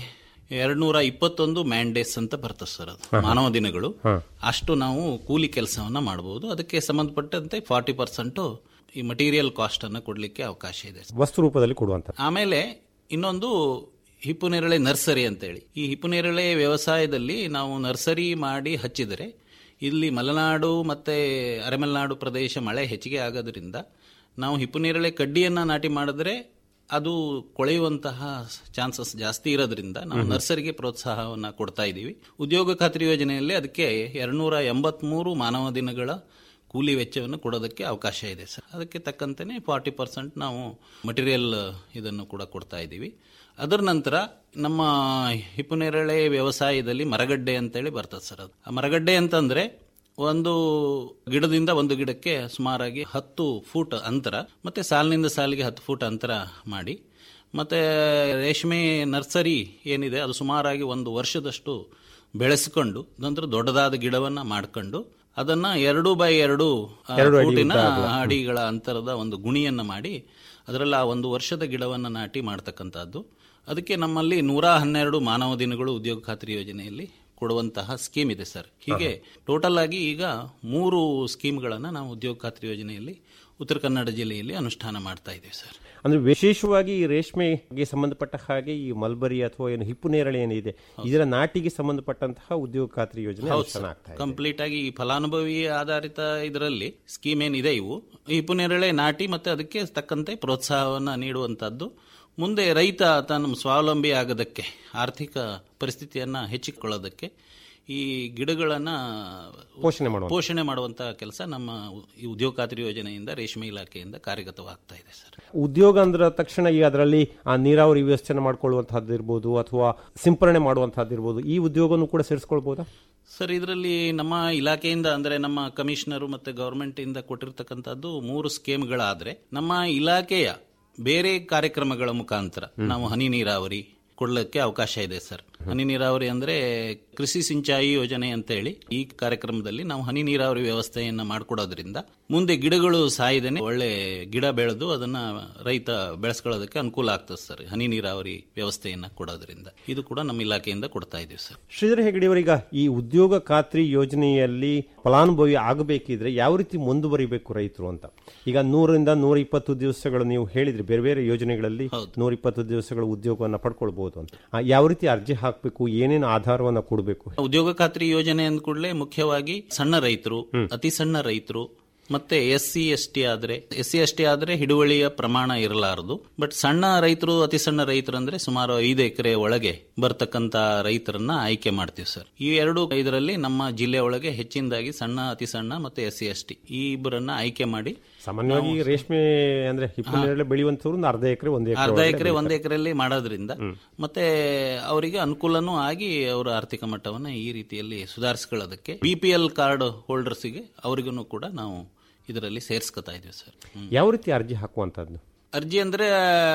ಎರಡ್ನೂರ ಇಪ್ಪತ್ತೊಂದು ಮ್ಯಾಂಡೇಸ್ ಅಂತ ಬರ್ತದೆ ಸರ್ ಅದು ಮಾನವ ದಿನಗಳು ಅಷ್ಟು ನಾವು ಕೂಲಿ ಕೆಲಸವನ್ನ ಮಾಡಬಹುದು ಅದಕ್ಕೆ ಸಂಬಂಧಪಟ್ಟಂತೆ ಫಾರ್ಟಿ ಪರ್ಸೆಂಟ್ ಈ ಮಟೀರಿಯಲ್ ಕಾಸ್ಟ್ ಅನ್ನ ಕೊಡ್ಲಿಕ್ಕೆ ಅವಕಾಶ ಇದೆ ವಸ್ತು ರೂಪದಲ್ಲಿ ಕೊಡುವಂತ ಆಮೇಲೆ ಇನ್ನೊಂದು ಹಿಪ್ಪುನೇರಳೆ ನರ್ಸರಿ ಅಂತೇಳಿ ಈ ಹಿಪ್ಪುನೇರಳೆ ವ್ಯವಸಾಯದಲ್ಲಿ ನಾವು ನರ್ಸರಿ ಮಾಡಿ ಹಚ್ಚಿದರೆ ಇಲ್ಲಿ ಮಲೆನಾಡು ಮತ್ತೆ ಅರೆಮಲೆನಾಡು ಪ್ರದೇಶ ಮಳೆ ಹೆಚ್ಚಿಗೆ ಆಗೋದ್ರಿಂದ ನಾವು ಹಿಪ್ಪುನೇರಳೆ ಕಡ್ಡಿಯನ್ನ ನಾಟಿ ಮಾಡಿದ್ರೆ ಅದು ಕೊಳೆಯುವಂತಹ ಚಾನ್ಸಸ್ ಜಾಸ್ತಿ ಇರೋದ್ರಿಂದ ನಾವು ನರ್ಸರಿಗೆ ಪ್ರೋತ್ಸಾಹವನ್ನ ಕೊಡ್ತಾ ಇದ್ದೀವಿ ಉದ್ಯೋಗ ಖಾತ್ರಿ ಯೋಜನೆಯಲ್ಲಿ ಅದಕ್ಕೆ ಎರಡ್ನೂರ ಎಂಬತ್ಮೂರು ಮಾನವ ದಿನಗಳ ಕೂಲಿ ವೆಚ್ಚವನ್ನು ಕೊಡೋದಕ್ಕೆ ಅವಕಾಶ ಇದೆ ಸರ್ ಅದಕ್ಕೆ ತಕ್ಕಂತೆಯೇ ಫಾರ್ಟಿ ಪರ್ಸೆಂಟ್ ನಾವು ಮಟೀರಿಯಲ್ ಇದನ್ನು ಕೂಡ ಕೊಡ್ತಾ ಇದ್ದೀವಿ ಅದರ ನಂತರ ನಮ್ಮ ಹಿಪ್ಪುನೇರಳೆ ವ್ಯವಸಾಯದಲ್ಲಿ ಮರಗಡ್ಡೆ ಅಂತೇಳಿ ಬರ್ತದೆ ಸರ್ ಅದು ಆ ಮರಗಡ್ಡೆ ಅಂತಂದ್ರೆ ಒಂದು ಗಿಡದಿಂದ ಒಂದು ಗಿಡಕ್ಕೆ ಸುಮಾರಾಗಿ ಹತ್ತು ಫೂಟ್ ಅಂತರ ಮತ್ತೆ ಸಾಲಿನಿಂದ ಸಾಲಿಗೆ ಹತ್ತು ಫೂಟ್ ಅಂತರ ಮಾಡಿ ಮತ್ತೆ ರೇಷ್ಮೆ ನರ್ಸರಿ ಏನಿದೆ ಅದು ಸುಮಾರಾಗಿ ಒಂದು ವರ್ಷದಷ್ಟು ಬೆಳೆಸಿಕೊಂಡು ನಂತರ ದೊಡ್ಡದಾದ ಗಿಡವನ್ನ ಮಾಡ್ಕೊಂಡು ಅದನ್ನ ಎರಡು ಬೈ ಎರಡು ಆ, ಎರಡು ಅಡಿ ಫೂಟಿನ ಉದ್ದ ಅಗಲ. ಅಡಿಗಳ ಅಂತರದ ಒಂದು ಗುಣಿಯನ್ನ ಮಾಡಿ ಅದರಲ್ಲಿ ಆ ಒಂದು ವರ್ಷದ ಗಿಡವನ್ನ ನಾಟಿ ಮಾಡ್ತಕ್ಕಂಥದ್ದು ಅದಕ್ಕೆ ನಮ್ಮಲ್ಲಿ ನೂರ ಹನ್ನೆರಡು ಮಾನವ ದಿನಗಳು ಉದ್ಯೋಗ ಖಾತ್ರಿ ಯೋಜನೆಯಲ್ಲಿ ಕೊಡುವಂತಹ ಸ್ಕೀಮ್ ಇದೆಸರ್ ಹೀಗೆ ಟೋಟಲ್ ಆಗಿ ಈಗ ಮೂರು ಸ್ಕೀಮ್ಗಳನ್ನ ನಾವು ಉದ್ಯೋಗ ಖಾತ್ರಿ ಯೋಜನೆಯಲ್ಲಿ ಉತ್ತರ ಕನ್ನಡ ಜಿಲ್ಲೆಯಲ್ಲಿ ಅನುಷ್ಠಾನ ಮಾಡ್ತಾ ಇದ್ದೀವಿ ಸರ್ ಅಂದ್ರೆ ವಿಶೇಷವಾಗಿ ಈ ರೇಷ್ಮೆಗೆ ಸಂಬಂಧಪಟ್ಟ ಹಾಗೆ ಈ ಮಲ್ಬರಿ ಅಥವಾ ಏನು ಹಿಪ್ಪು ನೇರಳೆ ಏನಿದೆ ಇದರ ನಾಟಿಗೆ ಸಂಬಂಧಪಟ್ಟಂತಹ ಉದ್ಯೋಗ ಖಾತ್ರಿ ಯೋಜನೆ ಹೌದು ಅನುಷ್ಠಾನ ಸರ್ ಆಗ್ತಾ ಇದೆ ಕಂಪ್ಲೀಟ್ ಆಗಿ ಈ ಫಲಾನುಭವಿ ಆಧಾರಿತ ಇದರಲ್ಲಿ ಸ್ಕೀಮ್ ಏನಿದೆ ಇವು ಈ ಪುನೇರಳೆ ನಾಟಿ ಮತ್ತೆ ಅದಕ್ಕೆ ತಕ್ಕಂತೆ ಪ್ರೋತ್ಸಾಹವನ್ನ ನೀಡುವಂತದ್ದು ಮುಂದೆ ರೈತ ತನ್ನ ಸ್ವಾವಲಂಬಿ ಆಗೋದಕ್ಕೆ ಆರ್ಥಿಕ ಪರಿಸ್ಥಿತಿಯನ್ನ ಹೆಚ್ಚಿಕೊಳ್ಳೋದಕ್ಕೆ ಈ ಗಿಡಗಳನ್ನ ಪೋಷಣೆ ಮಾಡುವಂತ. ಪೋಷಣೆ ಮಾಡುವಂತ ಕೆಲಸ ನಮ್ಮ ಈ ಉದ್ಯೋಗ ಖಾತ್ರಿ ಯೋಜನೆಯಿಂದ ರೇಷ್ಮೆ ಇಲಾಖೆಯಿಂದ ಕಾರ್ಯಗತವಾಗ್ತಾ ಇದೆ ಸರ್ ಉದ್ಯೋಗ ಅಂದ್ರ ತಕ್ಷಣ ಈ ಅದರಲ್ಲಿ ಆ ನೀರಾವರಿ ವ್ಯವಸ್ಥೆ ಮಾಡ್ಕೊಳ್ಳುವಂತಹದ್ದು ಇರ್ಬೋದು ಅಥವಾ ಸಿಂಪರಣೆ ಮಾಡುವಂತಹದ್ದು ಇರ್ಬೋದು ಈ ಉದ್ಯೋಗವನ್ನು ಕೂಡ ಸೇರಿಸ್ಕೊಳ್ಬಹುದಾ ಸರ್ ಇದರಲ್ಲಿ ನಮ್ಮ ಇಲಾಖೆಯಿಂದ ಅಂದ್ರೆ ನಮ್ಮ ಕಮಿಷನರು ಮತ್ತೆ ಗವರ್ಮೆಂಟ್ ಇಂದ ಕೊಟ್ಟಿರ್ತಕ್ಕಂಥದ್ದು ಮೂರು ಸ್ಕೀಮ್ಗಳಾದ್ರೆ ನಮ್ಮ ಇಲಾಖೆಯ ಬೇರೆ ಕಾರ್ಯಕ್ರಮಗಳ ಮುಖಾಂತರ ನಾವು ಹನಿ ನೀರಾವರಿ ಕೊಡ್ಲಿಕ್ಕೆ ಅವಕಾಶ ಇದೆ ಸರ್ ಹನಿ ನೀರಾವರಿ ಅಂದ್ರೆ ಕೃಷಿ ಸಿಂಚಾಯಿ ಯೋಜನೆ ಅಂತ ಹೇಳಿ ಈ ಕಾರ್ಯಕ್ರಮದಲ್ಲಿ ನಾವು ಹನಿ ನೀರಾವರಿ ವ್ಯವಸ್ಥೆಯನ್ನ ಮಾಡಿಕೊಡೋದ್ರಿಂದ ಮುಂದೆ ಗಿಡಗಳು ಸಾಯದೇನೆ ಒಳ್ಳೆ ಗಿಡ ಬೆಳೆದು ಅದನ್ನ ರೈತ ಬೆಳೆಸ್ಕೊಳ್ಳೋದಕ್ಕೆ ಅನುಕೂಲ ಆಗ್ತದೆ ಸರ್ ಹನಿ ನೀರಾವರಿ ವ್ಯವಸ್ಥೆಯನ್ನ ಕೊಡೋದ್ರಿಂದ ಇದು ಕೂಡ ನಮ್ಮ ಇಲಾಖೆಯಿಂದ ಕೊಡ್ತಾ ಇದೀವಿ ಸರ್ ಶ್ರೀಧರ್ ಹೆಗಡೆಯವರೀಗ ಈ ಉದ್ಯೋಗ ಖಾತ್ರಿ ಯೋಜನೆಯಲ್ಲಿ ಫಲಾನುಭವಿ ಆಗಬೇಕಿದ್ರೆ ಯಾವ ರೀತಿ ಮುಂದುವರಿಬೇಕು ರೈತರು ಅಂತ ಈಗ ನೂರರಿಂದ ನೂರ ಇಪ್ಪತ್ತು ದಿವಸಗಳು ನೀವು ಹೇಳಿದ್ರಿ ಬೇರೆ ಬೇರೆ ಯೋಜನೆಗಳಲ್ಲಿ ನೂರ ಇಪ್ಪತ್ತು ದಿವಸಗಳ ಉದ್ಯೋಗವನ್ನು ಪಡ್ಕೊಳ್ಬಹುದು ಅಂತ ಆ, ಯಾವ ರೀತಿ ಅರ್ಜಿ ಹಾಕಬೇಕು ಏನೇನು ಆಧಾರವನ್ನ ಕೊಡಬೇಕು ಉದ್ಯೋಗ ಖಾತ್ರಿ ಯೋಜನೆ ಅಂದ ಕೂಡಲೇ ಮುಖ್ಯವಾಗಿ ಸಣ್ಣ ರೈತರು ಅತಿ ಸಣ್ಣ ರೈತರು ಮತ್ತೆ ಎಸ್ ಸಿ ಎಸ್ ಟಿ ಆದ್ರೆ ಎಸ್ ಸಿ ಎಸ್ ಟಿ ಆದ್ರೆ ಹಿಡುವಳಿಯ ಪ್ರಮಾಣ ಇರಲಾರದು ಬಟ್ ಸಣ್ಣ ರೈತರು ಅತಿ ಸಣ್ಣ ರೈತರು ಅಂದ್ರೆ ಸುಮಾರು ಐದು ಎಕರೆ ಒಳಗೆ ಬರ್ತಕ್ಕಂತ ರೈತರನ್ನ ಆಯ್ಕೆ ಮಾಡ್ತೀವಿ ಸರ್ ಈ ಎರಡು ಇದರಲ್ಲಿ ನಮ್ಮ ಜಿಲ್ಲೆ ಒಳಗೆ ಹೆಚ್ಚಿನದಾಗಿ ಸಣ್ಣ ಅತಿ ಸಣ್ಣ ಮತ್ತೆ ಎಸ್ ಸಿ ಎಸ್ ಟಿ ಈ ಇಬ್ಬರನ್ನ ಆಯ್ಕೆ ಮಾಡಿ ಸಾಮಾನ್ಯವಾಗಿ ನಾವು- ರೇಷ್ಮೆ ಅಂದ್ರೆ ಹಿಪ್ಪು ನೇರಳೆ ಬೆಳೆಯುವಂತವ್ರು ಒಂದು ಅರ್ಧ ಎಕರೆ ಒಂದು ಅರ್ಧ ಎಕರೆ ಎಕರೆ ಒಂದ್ ಎಕರೆಯಲ್ಲಿ ಮಾಡೋದ್ರಿಂದ ಮತ್ತೆ ಅವರಿಗೆ ಅನುಕೂಲನೂ ಆಗಿ ಅವರ ಆರ್ಥಿಕ ಮಟ್ಟವನ್ನ ಈ ರೀತಿಯಲ್ಲಿ ಸುಧಾರಿಸ್ಕೊಳ್ಳೋದಕ್ಕೆ ಬಿ ಪಿ ಎಲ್ ಕಾರ್ಡ್ ಹೋಲ್ಡರ್ಸ್ಗೆ ಅವರಿಗೂ ಕೂಡ ನಾವು ಇದರಲ್ಲಿ ಸೇರ್ಸ್ಕೊತಾ ಇದೀವಿ ಸರ್ ಯಾವ ರೀತಿ ಅರ್ಜಿ ಹಾಕುವಂತದ್ದು ಅರ್ಜಿ ಅಂದ್ರೆ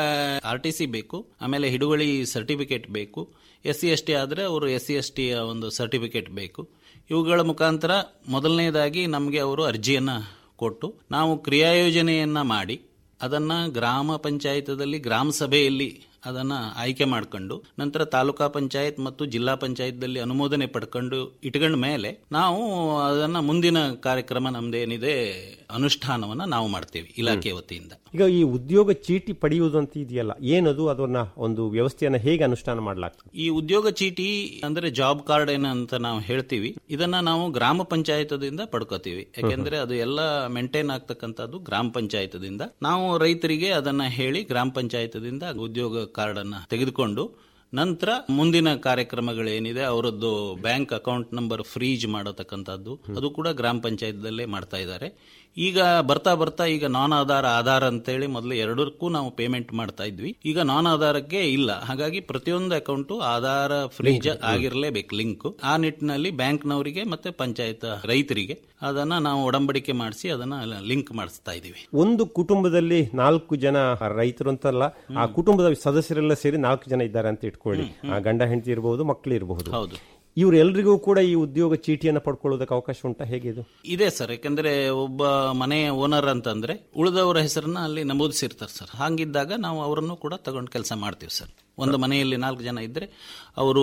ಆರ್ ಟಿ ಸಿ ಬೇಕು ಆಮೇಲೆ ಹಿಡುವಳಿ ಸರ್ಟಿಫಿಕೇಟ್ ಬೇಕು ಎಸ್ ಸಿ ಎಸ್ ಟಿ ಆದ್ರೆ ಅವರು ಎಸ್ ಸಿ ಎಸ್ ಟಿ ಒಂದು ಸರ್ಟಿಫಿಕೇಟ್ ಬೇಕು ಇವುಗಳ ಮುಖಾಂತರ ಮೊದಲನೇದಾಗಿ ನಮಗೆ ಅವರು ಅರ್ಜಿಯನ್ನ ಕೊಟ್ಟು ನಾವು ಕ್ರಿಯಾಯೋಜನೆಯನ್ನ ಮಾಡಿ ಅದನ್ನ ಗ್ರಾಮ ಪಂಚಾಯತದಲ್ಲಿ ಗ್ರಾಮ ಸಭೆಯಲ್ಲಿ ಅದನ್ನ ಆಯ್ಕೆ ಮಾಡ್ಕೊಂಡು ನಂತರ ತಾಲೂಕಾ ಪಂಚಾಯತ್ ಮತ್ತು ಜಿಲ್ಲಾ ಪಂಚಾಯತ್ದಲ್ಲಿ ಅನುಮೋದನೆ ಪಡ್ಕೊಂಡು ಇಟ್ಕೊಂಡ ಮೇಲೆ ನಾವು ಅದನ್ನ ಮುಂದಿನ ಕಾರ್ಯಕ್ರಮ ನಮ್ದೇನಿದೆ ಅನುಷ್ಠಾನವನ್ನ ನಾವು ಮಾಡ್ತೀವಿ ಇಲಾಖೆ ವತಿಯಿಂದ ಈಗ ಈ ಉದ್ಯೋಗ ಚೀಟಿ ಪಡೆಯುವುದು ಅಂತ ಇದೆಯಲ್ಲ ಏನದು ಅದನ್ನ ಒಂದು ವ್ಯವಸ್ಥೆಯನ್ನ ಹೇಗೆ ಅನುಷ್ಠಾನ ಮಾಡಲಾಗ್ತದೆ ಈ ಉದ್ಯೋಗ ಚೀಟಿ ಅಂದ್ರೆ ಜಾಬ್ ಕಾರ್ಡ್ ಏನಂತ ನಾವು ಹೇಳ್ತೀವಿ ಇದನ್ನ ನಾವು ಗ್ರಾಮ ಪಂಚಾಯತದಿಂದ ಪಡ್ಕೋತೀವಿ ಯಾಕೆಂದ್ರೆ ಅದು ಎಲ್ಲ ಮೇಂಟೈನ್ ಆಗ್ತಕ್ಕಂಥದ್ದು ಗ್ರಾಮ ಪಂಚಾಯತದಿಂದ ನಾವು ರೈತರಿಗೆ ಅದನ್ನ ಹೇಳಿ ಗ್ರಾಮ ಪಂಚಾಯತದಿಂದ ಉದ್ಯೋಗ ಕಾರ್ಡ್ ಅನ್ನ ತೆಗೆದುಕೊಂಡು ನಂತರ ಮುಂದಿನ ಕಾರ್ಯಕ್ರಮಗಳೇನಿದೆ ಅವರದ್ದು ಬ್ಯಾಂಕ್ ಅಕೌಂಟ್ ನಂಬರ್ ಫ್ರೀಜ್ ಮಾಡತಕ್ಕಂಥದ್ದು ಅದು ಕೂಡ ಗ್ರಾಮ ಪಂಚಾಯತ್ದಲ್ಲೇ ಮಾಡ್ತಾ ಇದ್ದಾರೆ ಈಗ ಬರ್ತಾ ಬರ್ತಾ ಈಗ ನಾನ್ ಆಧಾರ್ ಆಧಾರ್ ಅಂತೇಳಿ ಮೊದಲು ಎರಡಕ್ಕೂ ನಾವು ಪೇಮೆಂಟ್ ಮಾಡ್ತಾ ಇದ್ವಿ ಈಗ ನಾನ್ ಆಧಾರಕ್ಕೆ ಇಲ್ಲ ಹಾಗಾಗಿ ಪ್ರತಿಯೊಂದು ಅಕೌಂಟು ಆಧಾರ ಫ್ರೀಜ್ ಆಗಿರಲೇಬೇಕು ಲಿಂಕ್ ಆ ನಿಟ್ಟಿನಲ್ಲಿ ಬ್ಯಾಂಕ್ನವರಿಗೆ ಮತ್ತೆ ಪಂಚಾಯತ್ ರೈತರಿಗೆ ಅದನ್ನ ನಾವು ಒಡಂಬಡಿಕೆ ಮಾಡಿಸಿ ಅದನ್ನ ಲಿಂಕ್ ಮಾಡಿಸ್ತಾ ಇದೀವಿ ಒಂದು ಕುಟುಂಬದಲ್ಲಿ ನಾಲ್ಕು ಜನ ರೈತರು ಅಂತಲ್ಲ ಆ ಕುಟುಂಬದ ಸದಸ್ಯರೆಲ್ಲ ಸೇರಿ ನಾಲ್ಕು ಜನ ಇದ್ದಾರೆ ಅಂತ ಇಟ್ಕೊಳ್ಳಿ ಆ ಗಂಡ ಹೆಂಡತಿ ಇರಬಹುದು ಮಕ್ಕಳು ಇರಬಹುದು ಹೌದು ಇವರೆಲ್ಲರಿಗೂ ಕೂಡ ಈ ಉದ್ಯೋಗ ಚೀಟಿಯನ್ನು ಪಡ್ಕೊಳ್ಳೋದಕ್ಕೆ ಅವಕಾಶ ಉಂಟಾ ಹೇಗೆ ಇದು ಇದೆ ಸರ್ ಯಾಕಂದ್ರೆ ಒಬ್ಬ ಮನೆಯ ಓನರ್ ಅಂತಂದ್ರೆ ಉಳಿದವರ ಹೆಸರನ್ನ ಅಲ್ಲಿ ನಮೂದಿಸಿರ್ತಾರೆ ಸರ್ ಹಾಗಿದ್ದಾಗ ನಾವು ಅವರನ್ನು ಕೂಡ ತಗೊಂಡು ಕೆಲಸ ಮಾಡ್ತೀವಿ ಸರ್ ಒಂದು ಮನೆಯಲ್ಲಿ ನಾಲ್ಕು ಜನ ಇದ್ರೆ ಅವರು